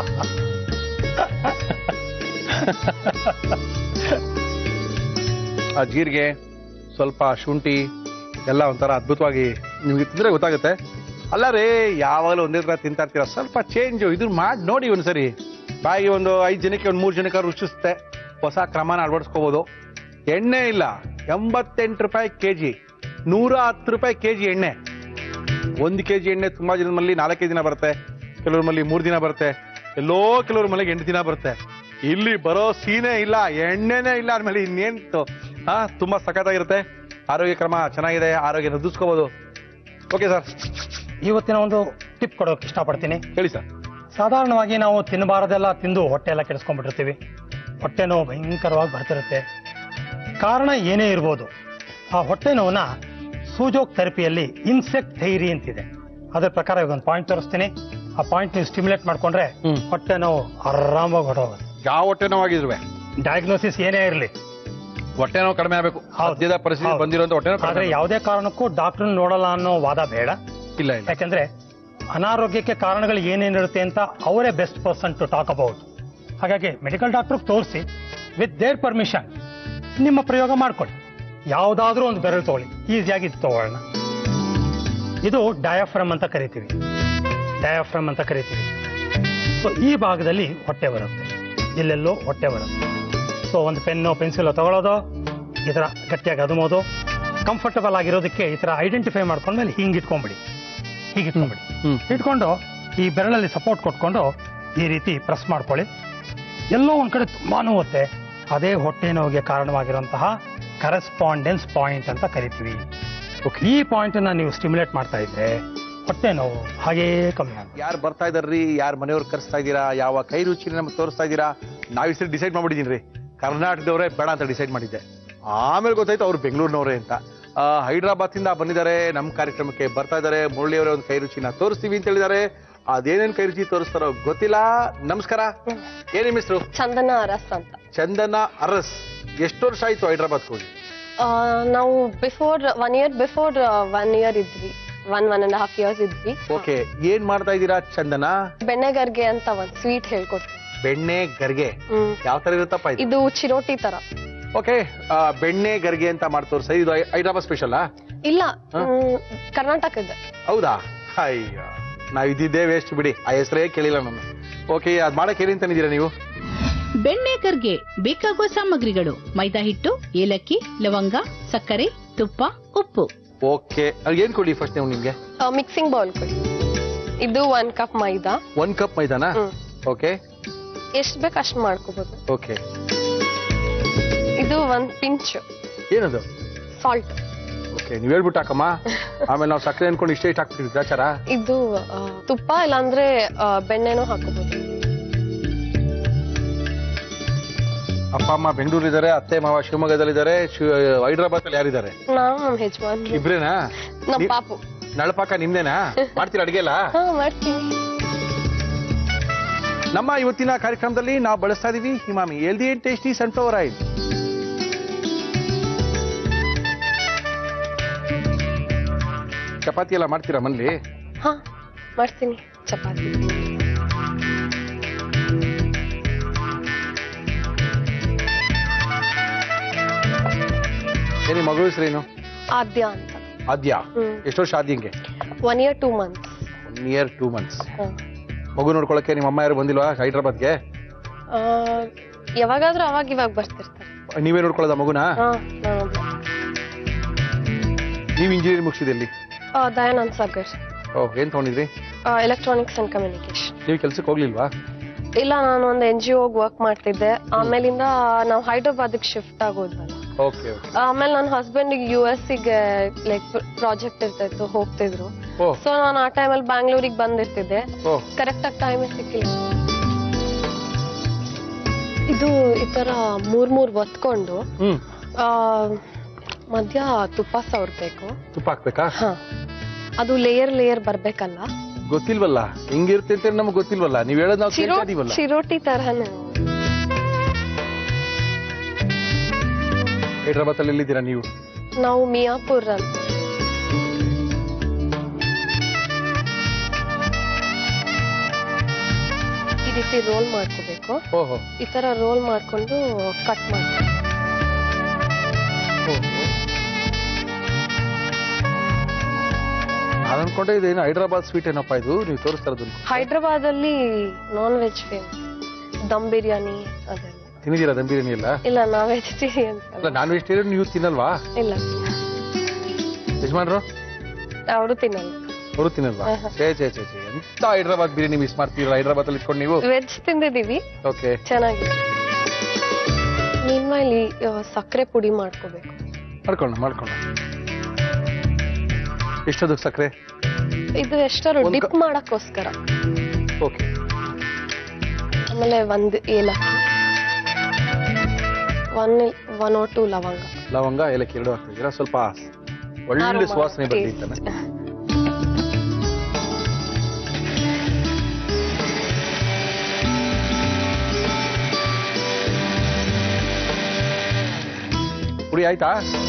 ಆ ಜೀರಿಗೆ ಸ್ವಲ್ಪ ಶುಂಠಿ ಎಲ್ಲ ಒಂಥರ ಅದ್ಭುತವಾಗಿ ನಿಮ್ಗೆ ತಿಂದ್ರೆ ಗೊತ್ತಾಗುತ್ತೆ ಅಲ್ಲ ರೇ ಯಾವಾಗಲೂ ಒಂದೇ ಥರ ತಿಂತಾ ಇರ್ತೀರ ಸ್ವಲ್ಪ ಚೇಂಜು ಇದನ್ನ ಮಾಡಿ ನೋಡಿ ಒಂದ್ಸರಿ ಬಾಯಿಗೆ ಒಂದು ಐದು ಜನಕ್ಕೆ ಒಂದು ಮೂರು ಜನಕ್ಕೆ ರುಚಿಸುತ್ತೆ ಹೊಸ ಕ್ರಮನ ಅಳವಡಿಸ್ಕೋಬೋದು ಎಣ್ಣೆ ಇಲ್ಲ ಎಂಬತ್ತೆಂಟು ರೂಪಾಯಿ ಕೆ ಜಿ ನೂರ ಹತ್ತು ರೂಪಾಯಿ ಕೆ ಜಿ ಎಣ್ಣೆ ಒಂದು ಕೆ ಜಿ ಎಣ್ಣೆ ತುಂಬಾ ಜನದ ಮಲ್ಲಿ ನಾಲ್ಕೈದು ದಿನ ಬರುತ್ತೆ ಕೆಲವ್ರ ಮಲ್ಲಿ ಮೂರು ದಿನ ಬರುತ್ತೆ ಎಲ್ಲೋ ಕೆಲವ್ರ ಮನೆಗೆ ಎಂಟು ದಿನ ಬರುತ್ತೆ ಇಲ್ಲಿ ಬರೋ ಸೀನೇ ಇಲ್ಲ ಎಣ್ಣೆನೇ ಇಲ್ಲ ಅಂದ್ಮೇಲೆ ಇನ್ನೇನು ಹಾ ತುಂಬಾ ಸಖತ್ತಾಗಿರುತ್ತೆ ಆರೋಗ್ಯ ಕ್ರಮ ಚೆನ್ನಾಗಿದೆ ಆರೋಗ್ಯ ವೃದ್ಧಿಸ್ಕೋಬಹುದು ಓಕೆ ಸರ್ ಇವತ್ತಿನ ಒಂದು ಟಿಪ್ ಕೊಡೋಕೆ ಇಷ್ಟಪಡ್ತೀನಿ ಹೇಳಿ ಸರ್ ಸಾಧಾರಣವಾಗಿ ನಾವು ತಿನ್ನಬಾರದೆಲ್ಲ ತಿಂದು ಹೊಟ್ಟೆ ಎಲ್ಲ ಕೆಡಿಸ್ಕೊಂಡ್ಬಿಟ್ಟಿರ್ತೀವಿ ಹೊಟ್ಟೆ ನೋವು ಭಯಂಕರವಾಗಿ ಬರ್ತಿರುತ್ತೆ ಕಾರಣ ಏನೇ ಇರ್ಬೋದು ಆ ಹೊಟ್ಟೆ ನೋವನ್ನ ಸೂಜೋಕ್ ಥೆರಪಿಯಲ್ಲಿ ಇನ್ಸೆಕ್ಟ್ ಥೈರಿ ಅಂತಿದೆ ಅದ್ರ ಪ್ರಕಾರ ಇವಾಗ ಒಂದು ಪಾಯಿಂಟ್ ತೋರಿಸ್ತೀನಿ ಆ ಪಾಯಿಂಟ್ ನೀವು ಸ್ಟಿಮ್ಯುಲೇಟ್ ಮಾಡ್ಕೊಂಡ್ರೆ ಹ್ಮ್. ಹೊಟ್ಟೆ ನೋವು ಆರಾಮಾಗಿ ಹೊರಟೋಗುತ್ತೆ ಯಾವ ಹೊಟ್ಟೆ ನೋವಾಗಿದ್ರುವೆ ಡಯಾಗ್ನೋಸಿಸ್ ಏನೇ ಇರಲಿ ಹೊಟ್ಟೆ ನೋವು ಕಡಿಮೆ ಆಗಬೇಕು ಹೌದು. ಸದ್ಯದ ಪರಿಸ್ಥಿತಿ ಹೌದು. ಬಂದಿರುವಂತ ಹೊಟ್ಟೆ ನೋವು ಆದ್ರೆ ಕಡಿಮೆ ಯಾವುದೇ ಕಾರಣಕ್ಕೂ ಡಾಕ್ಟರ್ ನೋಡಲ್ಲ ಅನ್ನೋ ವಾದ ಬೇಡ ಇಲ್ಲ ಇಲ್ಲ ಯಾಕೆಂದ್ರೆ ಅನಾರೋಗ್ಯಕ್ಕೆ ಕಾರಣಗಳು ಏನೇನಿರುತ್ತೆ ಅಂತ ಅವರೇ best person to talk about ಹಾಗಾಗಿ ಮೆಡಿಕಲ್ ಡಾಕ್ಟರ್ ತೋರಿಸಿ ವಿತ್ ದೇರ್ ಪರ್ಮಿಷನ್ ನಿಮ್ಮ ಪ್ರಯೋಗ ಮಾಡ್ಕೊಳ್ಳಿ ಯಾವುದಾದ್ರೂ ಒಂದು ಬೆರಳು ತಗೊಳ್ಳಿ ಈಸಿಯಾಗಿ ಇದು ತಗೊಳ್ಳೋಣ ಇದು ಡಯಾಫ್ರಮ್ ಅಂತ ಕರಿತೀವಿ ಡಯಾಫ್ರಮ್ ಅಂತ ಕರಿತೀವಿ ಸೊ ಈ ಭಾಗದಲ್ಲಿ ಹೊಟ್ಟೆ ಬರುತ್ತೆ ಇಲ್ಲೆಲ್ಲೋ ಹೊಟ್ಟೆ ಬರುತ್ತೆ ಸೊ ಒಂದು ಪೆನ್ನು ಪೆನ್ಸಿಲ್ ತಗೊಳ್ಳೋದು ಈ ಥರ ಗಟ್ಟಿಯಾಗಿ ಅದುಮೋದು ಕಂಫರ್ಟಬಲ್ ಆಗಿರೋದಕ್ಕೆ ಈ ಥರ ಐಡೆಂಟಿಫೈ ಮಾಡ್ಕೊಂಡ್ಮೇಲೆ ಹಿಂಗೆ ಇಟ್ಕೊಂಡ್ಬಿಡಿ ಹೀಗೆ ಇಟ್ಕೊಂಡ್ಬಿಡಿ ಹ್ಮ್ ಇಟ್ಕೊಂಡು ಈ ಬೆರಳಲ್ಲಿ ಸಪೋರ್ಟ್ ಕೊಟ್ಕೊಂಡು ಈ ರೀತಿ ಪ್ರೆಸ್ ಮಾಡ್ಕೊಳ್ಳಿ ಎಲ್ಲೋ ಒಂದ್ ಕಡೆ ತುಂಬಾ ನೋವುತ್ತೆ ಅದೇ ಹೊಟ್ಟೆ ನೋವಿಗೆ ಕಾರಣವಾಗಿರುವಂತಹ ಕರೆಸ್ಪಾಂಡೆನ್ಸ್ ಪಾಯಿಂಟ್ ಅಂತ ಕರಿತೀವಿ ಈ ಪಾಯಿಂಟ್ ಅನ್ನ ನೀವು ಸ್ಟಿಮ್ಯುಲೇಟ್ ಮಾಡ್ತಾ ಇದ್ರೆ ಹೊಟ್ಟೆ ನೋವು ಹಾಗೇ ಕಮ್ಮಿ ಆಗುತ್ತೆ ಯಾರು ಬರ್ತಾ ಇದಾರ್ರಿ ಯಾರು ಮನೆಯವ್ರು ಕರೆಸ್ತಾ ಇದ್ದೀರಾ ಯಾವ ಕೈ ರುಚಿನ ನಮ್ಗೆ ತೋರಿಸ್ತಾ ಇದ್ದೀರಾ ನಾವು ಈ ಸರಿ ಡಿಸೈಡ್ ಮಾಡ್ಬಿಟ್ಟಿದ್ದೀನಿ ರೀ ಕರ್ನಾಟಕದವರೇ ಬೇಡ ಅಂತ ಡಿಸೈಡ್ ಮಾಡಿದ್ದೆ ಆಮೇಲೆ ಗೊತ್ತಾಯ್ತು ಅವ್ರು ಬೆಂಗಳೂರಿನವರೇ ಅಂತ ಆ, ಹೈದ್ರಾಬಾದಿಂದ ಬಂದಿದ್ದಾರೆ ನಮ್ಮ ಕಾರ್ಯಕ್ರಮಕ್ಕೆ ಬರ್ತಾ ಇದ್ದಾರೆ ಮುರಳಿಯವರೇ ಒಂದು ಕೈ ರುಚಿನ ತೋರಿಸ್ತೀವಿ ಅಂತ ಹೇಳಿದ್ದಾರೆ ಅದೇನೇನ್ ಕೈ ರುಚಿ ತೋರಿಸ್ತಾರೋ ಗೊತ್ತಿಲ್ಲ ನಮಸ್ಕಾರ ಏನ್ ನಿಮ್ಮ ಹೆಸರು ಚಂದನ ಅರಸ್ ಅಂತ ಚಂದನ ಅರಸ್ ಎಷ್ಟು ವರ್ಷ ಆಯ್ತು ಹೈದ್ರಾಬಾದ್ ಹೋಗಿ ಆ, ನಾವು before one year before one year ಇದ್ವಿ one one and half years ಇದ್ವಿ ಓಕೆ ಏನ್ ಮಾಡ್ತಾ ಇದ್ದೀರಾ ಚಂದನ ಬೆಣ್ಣೆಗರ್ಗೆ ಅಂತ ಒಂದ್ ಸ್ವೀಟ್ ಹೇಳ್ಕೊಡ್ತೀವಿ ಬೆಣ್ಣೆ ಗರ್ಗೆ ಹ್ಮ್. ಯಾವ ತರ ಇರುತ್ತಪ್ಪ ಇದು ಇದು ಚಿರೋಟಿ ತರ ಓಕೆ ಬೆಣ್ಣೆ ಗರ್ಗೆ ಅಂತ ಮಾಡ್ತೋರ್ ಸರ್ ಇದು ಹೈ- ಹೈದ್ರಾಬಾದ್ ಸ್ಪೆಷಲ್ ಇಲ್ಲ ಹ? ಹ್ಮ್, ಕರ್ನಾಟಕದ ಹೌದಾ ಅಯ್ಯ ನಾವ್ ಇದ್ದಿದ್ದೇ ವೇಸ್ಟ್ ಬಿಡಿ ಆ ಹೆಸರೇ ಕೇಳಿಲ್ಲ ನಾನು ಓಕೆ ಅದ್ ಮಾಡಕ್ ಏನೇನ್ ತಂದಿದ್ದೀರಾ ನೀವು ಬೆಣ್ಣೆ ಗರ್ಗೆ ಬೇಕಾಗುವ ಸಾಮಗ್ರಿಗಳು ಮೈದಾ ಹಿಟ್ಟು ಏಲಕ್ಕಿ ಲವಂಗ ಸಕ್ಕರೆ ತುಪ್ಪ ಉಪ್ಪು ಓಕೆ ಏನ್ ಕೊಡಿ ಫಸ್ಟ್ ನೀವು ನಿಮ್ಗೆ ಮಿಕ್ಸಿಂಗ್ ಬೌಲ್ ಕೊಡಿ ಇದು ಒನ್ ಕಪ್ ಮೈದಾ ಒಂದ್ ಕಪ್ ಮೈದಾನ ಹ್ಮ್. ಓಕೆ ಎಷ್ಟ್ ಬೇಕು ಅಷ್ಟ್ ಮಾಡ್ಕೋಬಹುದು ಓಕೆ ಇದು ಒಂದ್ ಪಿಂಚ್ ಏನದು ಸಾಲ್ಟ್ ಓಕೆ ನೀವ್ ಹೇಳ್ಬಿಟ್ಟು ಹಾಕಮ್ಮ ಆಮೇಲೆ ನಾವು ಸಕ್ಕರೆ ಅನ್ಕೊಂಡು ಇಷ್ಟೇ ಇಷ್ಟ ಹಾಕ್ಬಿಟ್ಟಿದ್ವಿ ಗ್ರಾಚಾರ ಇದು ಆ, ತುಪ್ಪ ಇಲ್ಲಾಂದ್ರೆ ಆ, ಬೆಣ್ಣೆನೂ ಹಾಕೋಬಹುದು ಅಪ್ಪ ಅಮ್ಮ ಬೆಂಗಳೂರು ಇದಾರೆ ಅತ್ತೆ ಮಾವ ಶಿವಮೊಗ್ಗದಲ್ಲಿದ್ದಾರೆ ಹೈದ್ರಾಬಾದ್ ಅಲ್ಲಿ ಯಾರಿದ್ದಾರೆ ನಾವು ನಮ್ ಯಜಮಾನ್ ಇಬ್ರೇನಾ ನಮ್ ನೀವ್- ಪಾಪು ನಳಪಾಕ ನಿಮ್ದೇನಾ ಮಾಡ್ತೀರಾ ಅಡ್ಗೆ ಎಲ್ಲ ಹಾ ಮಾಡ್ತೀನಿ ನಮ್ಮ ಇವತ್ತಿನ ಕಾರ್ಯಕ್ರಮದಲ್ಲಿ ನಾವು ಬಳಸ್ತಾ ಇದೀವಿ ಹಿಮಾಮಿ healthy and tasty sunflower oil ಚಪಾತಿ ಎಲ್ಲ ಮಾಡ್ತೀರಾ ಮನೇಲಿ ಹಾ ಮಾಡ್ತೀನಿ ಚಪಾತಿ ಏನಿ ಮಗಳು ಹೆಸರೇನು ಆದ್ಯ ಅಂತ ಆದ್ಯ ಹ್ಮ್. ಎಷ್ಟು ವರ್ಷ ಆದ್ಯಂಗೆ one year two months one year two months ಮಗು ನೋಡ್ಕೊಳಕ್ಕೆ ನಿಮ್ಮ ಅಮ್ಮ ಯಾರು ಬಂದಿಲ್ವಾ ಹೈದ್ರಾಬಾದ್ಗೆ ಆ, ಯಾವಾಗಾದ್ರೂ ಅವಾಗ ಇವಾಗ ಬರ್ತಿರ್ತಾರೆ ನೀವೇ ನೋಡ್ಕೊಳ್ಳೋದ ಮಗುನ ಹಾ ನಾನೊಬ್ಳೆ. ನೀವು ಇಂಜಿನಿಯರಿಂಗ್ ಮುಗಿಸಿದಲ್ಲಿ ಆ, ದಯಾನಂದ್ ಸಾಗರ್ ಓ ಏನ್ ತಗೊಂಡಿದ್ರಿ ಎಲೆಕ್ಟ್ರಾನಿಕ್ಸ್ ಅಂಡ್ ಕಮ್ಯುನಿಕೇಶನ್ ನೀವು ಕೆಲ್ಸಕ್ಕೆ ಹೋಗ್ಲಿಲ್ವಾ ಇಲ್ಲ ನಾನು ಒಂದು ಎನ್ ಜಿ ಒಗ್ ವರ್ಕ್ ಮಾಡ್ತಿದ್ದೆ ಆಮೇಲಿಂದ ನಾವು ಹೈದ್ರಾಬಾದ್ಗೆ ಶಿಫ್ಟ್ ಆಗೋದ್ವಲ್ಲ ಓಕೆ ಓಕೆ ಆಮೇಲೆ ನನ್ನ ಹಸ್ಬೆಂಡ್ ಯು ಎಸ್ ಗೆ ಲೈಕ್ ಪ್ರಾಜೆಕ್ಟ್ ಇರ್ತಾಯಿತ್ತು ಹೋಗ್ತಿದ್ರು ಓ ಸೊ ನಾನು ಆ ಟೈಮಲ್ಲಿ ಬ್ಯಾಂಗ್ಳೂರಿಗೆ ಬಂದಿರ್ತಿದ್ದೆ ಓ ಕರೆಕ್ಟ್ ಆಗಿ ಟೈಮ್ ಸಿಕ್ಕಿಲ್ಲ ಇದು ಈ ತರ ಮೂರ್ ಮೂರ್ ಒತ್ಕೊಂಡು ಹ್ಮ್ ಆ, ಮಧ್ಯ ತುಪ್ಪ ಸವರ್ಬೇಕು ತುಪ್ಪ ಹಾಕ್ಬೇಕಾ ಹ ಅದು ಲೇಯರ್ ಲೇಯರ್ ಬರ್ಬೇಕಲ್ಲ ಗೊತ್ತಿಲ್ವಲ್ಲ ಹೆಂಗಿರುತ್ತೆ ಅಂತ ನಮ್ಗೆ ಗೊತ್ತಿಲ್ವಲ್ಲ ನೀವ್ ಹೇಳೋದ್ ನಾವು ಚಿರೋ ಕೇಳ್ತಾ ಇದೀವಲ್ಲ ಚಿರೋಟಿ ತರನೇ ಹೈದ್ರಾಬಾದ್ ಅಲ್ಲಿ ಎಲ್ಲಿದ್ದೀರಾ ನೀವು ನಾವು ಮಿಯಾಪುರ್ ಅಂತ ಈ ರೀತಿ ರೋಲ್ ಮಾಡ್ಕೋಬೇಕು ಓಹೋ ಈ ತರ ರೋಲ್ ಮಾಡ್ಕೊಂಡು ಕಟ್ ಮಾಡ್ಬೇಕು ನಾನು ಅನ್ಕೊಂಡೆ ಇದೇನು ಹೈದ್ರಾಬಾದ್ ಸ್ವೀಟ್ ಏನಪ್ಪ ಇದು ನೀವು ತೋರಿಸ್ತಾ ಇರೋದು ಹೈದ್ರಾಬಾದ್ ಅಲ್ಲಿ non veg famous dum biryani ಅದೆಲ್ಲ ತಿಂದಿದ್ದೀರಾ ದಮ್ ಬಿರಿಯಾನಿ ಎಲ್ಲ ಇಲ್ಲ ನಾ ವೆಜಿಟೇರಿಯನ್ ಅಲ್ಲ ನಾನ್ ವೆಜಿಟೇರಿಯನ್ ನೀವು ತಿನ್ನಲ್ವಾ ಇಲ್ಲ ಯಜಮಾನ್ರು ಅವರು ತಿನ್ನಲ್ಲ ಅವರು ತಿನ್ನಲ್ವಾ ಆಹಾ. ಛೇ ಛೇ ಛೇ ಛೇ ಎಂತ ಹೈದ್ರಾಬಾದ್ ಬಿರಿಯಾನಿ ಮಿಸ್ ಮಾಡ್ತೀರಾ ಹೈದ್ರಾಬಾದ್ ಅಲ್ಲಿ ಇಟ್ಕೊಂಡು ನೀವು ವೆಜ್ ತಿಂದಿದೀವಿ ಓಕೆ ಚೆನ್ನಾಗಿದೆ ಮೀನ್ವೈಲ್ ಸಕ್ಕರೆ ಪುಡಿ ಮಾಡ್ಕೋಬೇಕು ಮಾಡ್ಕೊಳ್ಳೋಣ ಮಾಡ್ಕೊಳ್ಳೋಣ ಎಷ್ಟದು ಸಕ್ಕರೆ ಇದು ಎಷ್ಟಾರು ಒಂದ್ ಡಿಪ್ ಕ- ಮಾಡಕ್ಕೋಸ್ಕರ ಓಕೆ ಆಮೇಲೆ ಒಂದ್ ಏಲಕ್ಕಿ ಒನ್ ಒನ್ ಓ ಟು ಲವಂಗ ಲವಂಗ ಏಲಕ್ಕಿ ಎರಡು ಹಾಕ್ತಿದ್ದೀರಾ ಸ್ವಲ್ಪ ಒಳ್ಳೆ Aroma, ಸುವಾಸನೆ ಬರ್ಲಿ taste. ಅಂತಾನೆ ಪುಡಿ ಆಯ್ತಾ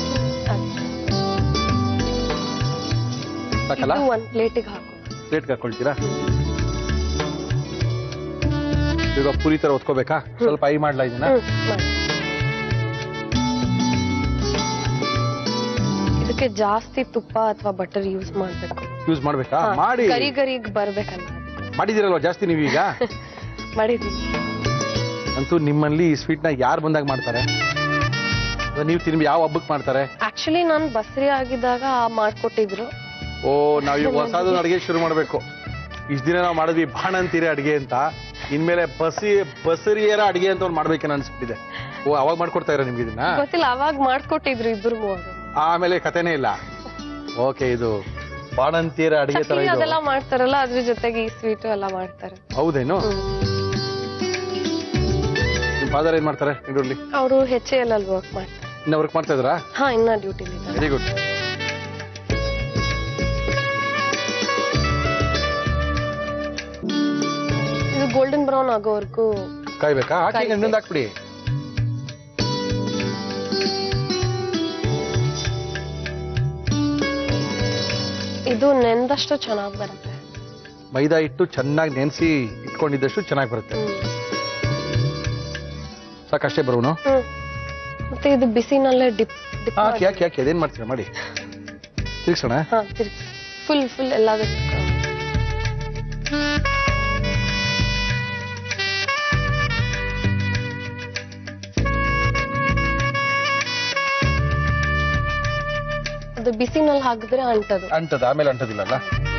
ಸಾಕಲ್ಲ ಇದು ಒಂದ್ ಪ್ಲೇಟಿಗೆ ಹಾಕೋ ಪ್ಲೇಟ್ಗೆ ಹಾಕೊಳ್ತೀರಾ ಈಗ ಪುರಿ ತರ ಒತ್ಕೋಬೇಕಾ ಸ್ವಲ್ಪ ಐ ಮಾಡ್ಲಾ ಇದನ್ನ ಹ್ಮ್ ಮಾಡಿ. ಇದಕ್ಕೆ ಜಾಸ್ತಿ ತುಪ್ಪ ಅಥವಾ ಬಟರ್ ಯೂಸ್ ಮಾಡ್ಬೇಕು ಯೂಸ್ ಮಾಡ್ಬೇಕಾ ಹಾ, ಮಾಡಿ ಗರಿ ಗರಿಗ್ ಬರ್ಬೇಕಲ್ಲ ಮಾಡಿದಿರಲ್ವಾ ಜಾಸ್ತಿ ನೀವೀಗ ಮಾಡಿದೀನಿ ಅಂತೂ ನಿಮ್ಮಲ್ಲಿ ಈ ಸ್ವೀಟ್ ನ ಯಾರು ಬಂದಾಗ ಮಾಡ್ತಾರೆ ಅಥವಾ ನೀವು ತಿನ್ಬಿ ಯಾವ ಹಬ್ಬಕ್ಕೆ ಮಾಡ್ತಾರೆ ಆಕ್ಚುಲಿ ನಾನು ಬಸ್ರಿ ಆಗಿದ್ದಾಗ ಮಾಡ್ಕೊಟ್ಟಿದ್ರು ಓ ನಾವ್ ಈಗ ಹೊಸದು ಅಡಿಗೆ ಶುರು ಮಾಡ್ಬೇಕು ಇಷ್ಟ ದಿನ ನಾವು ಮಾಡಿದ್ವಿ ಬಾಣಂತೀರ ಅಡಿಗೆ ಅಂತ ಇನ್ಮೇಲೆ ಬಸಿ ಬಸರಿಯರ ಅಡಿಗೆ ಅಂತ ಒಂದು ಮಾಡ್ಬೇಕೇನೋ ಅನ್ಸ್ಬಿಟ್ಟಿದೆ ಓ ಅವಾಗ ಮಾಡ್ಕೊಡ್ತಾ ಇರೋ ನಿಮ್ಗೆ ಇದನ್ನ ಗೊತ್ತಿಲ್ಲ ಅವಾಗ ಮಾಡ್ಕೊಟ್ಟಿದ್ರು ಇಬ್ರು ಮೂವರು ಆಮೇಲೆ ಕಥೆನೇ ಇಲ್ಲ ಓಕೆ ಇದು ಬಾಣಂತಿಯರ ಅಡಿಗೆ ತರ ಚಟ್ನಿ ಇದು ಅದೆಲ್ಲ ಮಾಡ್ತಾರಲ್ಲ ಅದ್ರ ಜೊತೆಗೆ ಈ ಸ್ವೀಟ್ ಎಲ್ಲ ಮಾಡ್ತಾರೆ ಹೌದೇನು ನಿಮ್ ಫಾದರ್ ಏನ್ ಮಾಡ್ತಾರೆ ಬೆಂಗಳೂರಲ್ಲಿ ಅವರು ಹೆಚ್ ಎಲ್ ಅಲ್ಲಿ ವರ್ಕ್ ಮಾಡ್ತಾರೆ ಇನ್ನ ವರ್ಕ್ ಮಾಡ್ತಾ ಇದ್ರಾ ಹಾ ಇನ್ನ ಡ್ಯೂಟಿಲಿ ಇದ್ದಾರೆ ವೆರಿ ಗುಡ್ ಇದು ಗೋಲ್ಡನ್ ಬ್ರೌನ್ ಆಗೋವರೆಗೂ ಕಾಯ್ಬೇಕಾ ಹಾಕಿ ಕಾಯ್ಬೇಕು. ಇನ್ನೊಂದು ಹಾಕ್ಬಿಡಿ ಇದು ನೆಂದಷ್ಟು ಚೆನ್ನಾಗಿ ಬರುತ್ತೆ ಮೈದಾ ಹಿಟ್ಟು ಚೆನ್ನಾಗಿ ನೆನೆಸಿ ಇಟ್ಕೊಂಡಿದ್ದಷ್ಟು ಚೆನ್ನಾಗಿ ಬರುತ್ತೆ ಹ್ಮ್. ಸಾಕಷ್ಟೇ ಬರೋನು ಹ್ಮ್ ಮತ್ತೆ ಇದು ಬಿಸಿನಲ್ಲೇ ಡಿಪ್ ಡಿಪ್ ಹಾಕಿ ಹಾಕಿ ಹಾಕಿ ಅದೇನ್ ಮಾಡ್ತೀರಾ ಮಾಡಿ ತಿರ್ಗ್ಸೋಣ ಹಾ ತಿರ್ಗಿ ಫುಲ್ ಫುಲ್ ಎಲ್ಲದಕ್ಕೂ ಅದು ಬಿಸಿನಲ್ಲಿ ಹಾಕಿದ್ರೆ ಅಂಟದು ಅಂಟದ ಆಮೇಲೆ ಅಂಟದಿಲ್ಲಲ್ಲ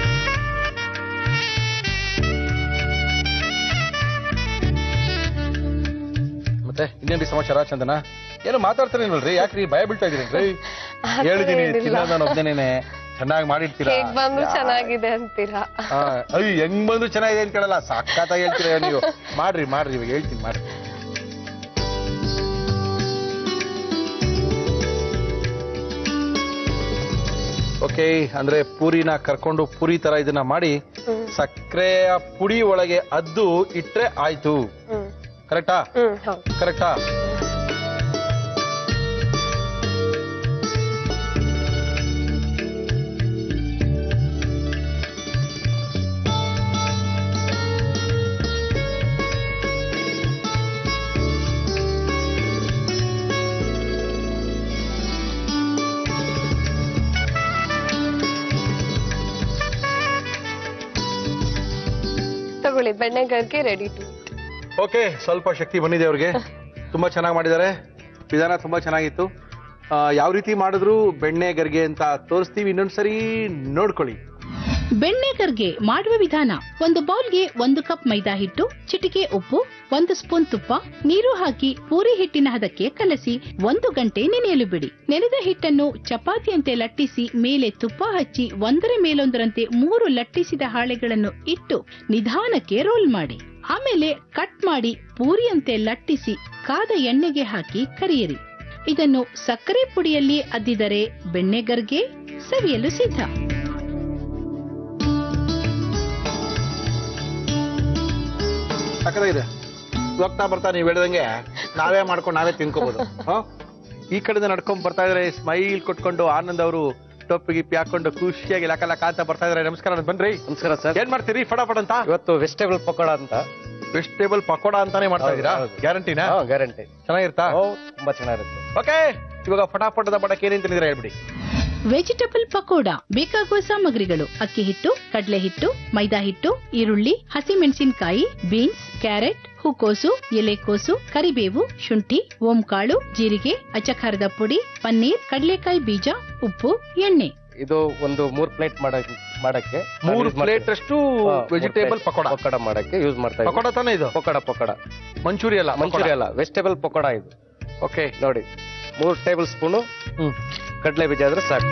ಮತ್ತೆ ಇನ್ನೇನ್ರಿ ಸಮಾಚಾರ ಚಂದನ ಏನು ಮಾತಾಡ್ತಾರೇನಲ್ರಿ ಯಾಕ್ರಿ ಭಯ ಬೀಳ್ತಾ ಇದೀರೇನ್ರಿ ಹೇಳಿದೀನಿ ಏನಿಲ್ಲ. ತಿನ್ನೋದು ನಾನು ಒಬ್ನೇನೆ ಚೆನ್ನಾಗಿ ಮಾಡಿರ್ತೀರಾ ಹೇಗ್ ಬಂದು ಚೆನ್ನಾಗಿದೆ ಅಂತೀರಾ ಹಾ, ಅಯ್ಯ ಹೆಂಗ್ ಬಂದು ಚೆನ್ನಾಗಿದೆ ಅಂತ ಕೇಳಲ್ಲ ಸಕ್ಕತ್ತಾಗಿ ಹೇಳ್ತೀರಾ ನೀವು ಮಾಡ್ರಿ ಮಾಡ್ರಿ ಇವಾಗ ಹೇಳ್ತೀನಿ ಮಾಡ್ರಿ ಓಕೆ ಅಂದ್ರೆ ಪೂರಿನ ಕರ್ಕೊಂಡು ಪೂರಿ ತರ ಇದನ್ನ ಮಾಡಿ ಹ್ಮ್ ಸಕ್ಕರೆಯ ಪುಡಿ ಒಳಗೆ ಅದ್ದು ಇಟ್ರೆ ಆಯ್ತು ಹ್ಮ್ ಕರೆಕ್ಟಾ ಹ್ಮ್ ಹೌದು ಕರೆಕ್ಟಾ ತಗೊಳ್ಳಿ ಬೆಣ್ಣೆಗರ್ಗೆ ರೆಡಿ ಟು ಓಕೆ ಸ್ವಲ್ಪ ಶಕ್ತಿ ಬಂದಿದೆ ಅವ್ರಿಗೆ ತುಂಬಾ ಚೆನ್ನಾಗಿ ಮಾಡಿದ್ದಾರೆ ವಿಧಾನ ತುಂಬಾ ಚೆನ್ನಾಗಿತ್ತು ಆ, ಯಾವ ರೀತಿ ಮಾಡಿದ್ರು ಬೆಣ್ಣೆ ಗರ್ಗೆ ಅಂತ ತೋರಿಸ್ತೀವಿ ಇನ್ನೊಂದ್ಸರಿ ನೋಡ್ಕೊಳ್ಳಿ ಬೆಣ್ಣೆಗರ್ಗೆ ಮಾಡುವ ವಿಧಾನ ಒಂದು ಬೌಲ್ಗೆ ಒಂದು ಕಪ್ ಮೈದಾ ಹಿಟ್ಟು ಚಿಟಿಕೆ ಉಪ್ಪು ಒಂದು ಸ್ಪೂನ್ ತುಪ್ಪ ನೀರು ಹಾಕಿ ಪೂರಿ ಹಿಟ್ಟಿನ ಹದಕ್ಕೆ ಕಲಸಿ ಒಂದು ಗಂಟೆ ನೆನೆಯಲು ಬಿಡಿ ನೆನೆದ ಹಿಟ್ಟನ್ನು ಚಪಾತಿಯಂತೆ ಲಟ್ಟಿಸಿ ಮೇಲೆ ತುಪ್ಪ ಹಚ್ಚಿ ಒಂದರ ಮೇಲೊಂದರಂತೆ ಮೂರು ಲಟ್ಟಿಸಿದ ಹಾಳೆಗಳನ್ನು ಇಟ್ಟು ನಿಧಾನಕ್ಕೆ ರೋಲ್ ಮಾಡಿ ಆಮೇಲೆ ಕಟ್ ಮಾಡಿ ಪೂರಿಯಂತೆ ಲಟ್ಟಿಸಿ ಕಾದ ಎಣ್ಣೆಗೆ ಹಾಕಿ ಕರಿಯಿರಿ ಇದನ್ನು ಸಕ್ಕರೆ ಪುಡಿಯಲ್ಲಿ ಅದ್ದಿದರೆ ಬೆಣ್ಣೆಗರ್ಗೆ ಸವಿಯಲು ಸಿದ್ಧ ಸಕ್ಕತ್ತಾಗಿದೆ ಹೋಗ್ತಾ ಬರ್ತಾ ನೀವು ಹೇಳ್ದಂಗೆ ನಾವೇ ಮಾಡ್ಕೊಂಡು ನಾವೇ ತಿನ್ಕೋಬಹುದು ಈ ಕಡೆಯಿಂದ ನಡ್ಕೊಂಡ್ ಬರ್ತಾ ಇದ್ರೆ ಸ್ಮೈಲ್ ಕೊಟ್ಕೊಂಡು ಆನಂದ್ ಅವರು ಟೊಪ್ಪಿ ಗಿಪ್ಪಿ ಹಾಕೊಂಡು ಖುಷಿಯಾಗಿ ಲಕ ಲಕ ಅಂತ ಬರ್ತಾ ಇದಾರೆ ನಮಸ್ಕಾರ ಬನ್ರಿ ನಮಸ್ಕಾರ ಸರ್ ಏನ್ ಮಾಡ್ತೀರಿ ಫಟಾಫಟ್ ಅಂತ ಇವತ್ತು ವೆಜಿಟೇಬಲ್ ಪಕೋಡ ಅಂತ ವೆಜಿಟೇಬಲ್ ಪಕೋಡ ಅಂತಾನೆ ಮಾಡ್ತಾ ಹೌದು, ಇದೀರಾ ಹೌದು. ಗ್ಯಾರಂಟಿನಾ ಗ್ಯಾರಂಟಿ ಚೆನ್ನಾಗಿರ್ತಾ ತುಂಬಾ ಚೆನ್ನಾಗಿರುತ್ತೆ ಓಕೆ ಇವಾಗ ಫಟಾಫಟದ ಬಡಕ್ಕೆ ಏನೇನ್ ತಿಳಿದ್ರೆ ಹೇಳ್ಬಿಡಿ ವೆಜಿಟಬಲ್ ಪಕೋಡ ಬೇಕಾಗುವ ಸಾಮಗ್ರಿಗಳು ಅಕ್ಕಿ ಹಿಟ್ಟು ಕಡಲೆ ಹಿಟ್ಟು ಮೈದಾ ಹಿಟ್ಟು ಈರುಳ್ಳಿ ಹಸಿಮೆಣಸಿನಕಾಯಿ ಬೀನ್ಸ್ ಕ್ಯಾರೆಟ್ ಹೂಕೋಸು ಎಲೆಕೋಸು ಕರಿಬೇವು ಶುಂಠಿ ಓಂಕಾಳು ಜೀರಿಗೆ ಅಚ್ಚಖಾರದ ಪುಡಿ ಪನ್ನೀರ್ ಕಡಲೆಕಾಯಿ ಬೀಜ ಉಪ್ಪು ಎಣ್ಣೆ ಇದು ಒಂದು ಮೂರ್ ಪ್ಲೇಟ್ ಮಾಡಕ್ಕೆ ಮೂರು ಪ್ಲೇಟ್ ಅಷ್ಟು ವೆಜಿಟೇಬಲ್ ಪಕೋಡ ಪಕೋಡ ಮಾಡಕ್ಕೆ ಯೂಸ್ ಮಾಡ್ತಾ ಇದ್ದೀವಿ ಪಕೋಡ ತಾನೇ ಇದು ಪಕೋಡ ಪಕೋಡ ಮಂಚೂರಿ ಅಲ್ಲ ಮಂಚೂರಿ ಅಲ್ಲ ವೆಜಿಟೇಬಲ್ ಪಕೋಡ ಇದು ಓಕೆ ನೋಡಿ ಮೂರ್ ಟೇಬಲ್ ಸ್ಪೂನು ಕಡಲೆ ಬೀಜ ಆದ್ರೆ ಸಾಕು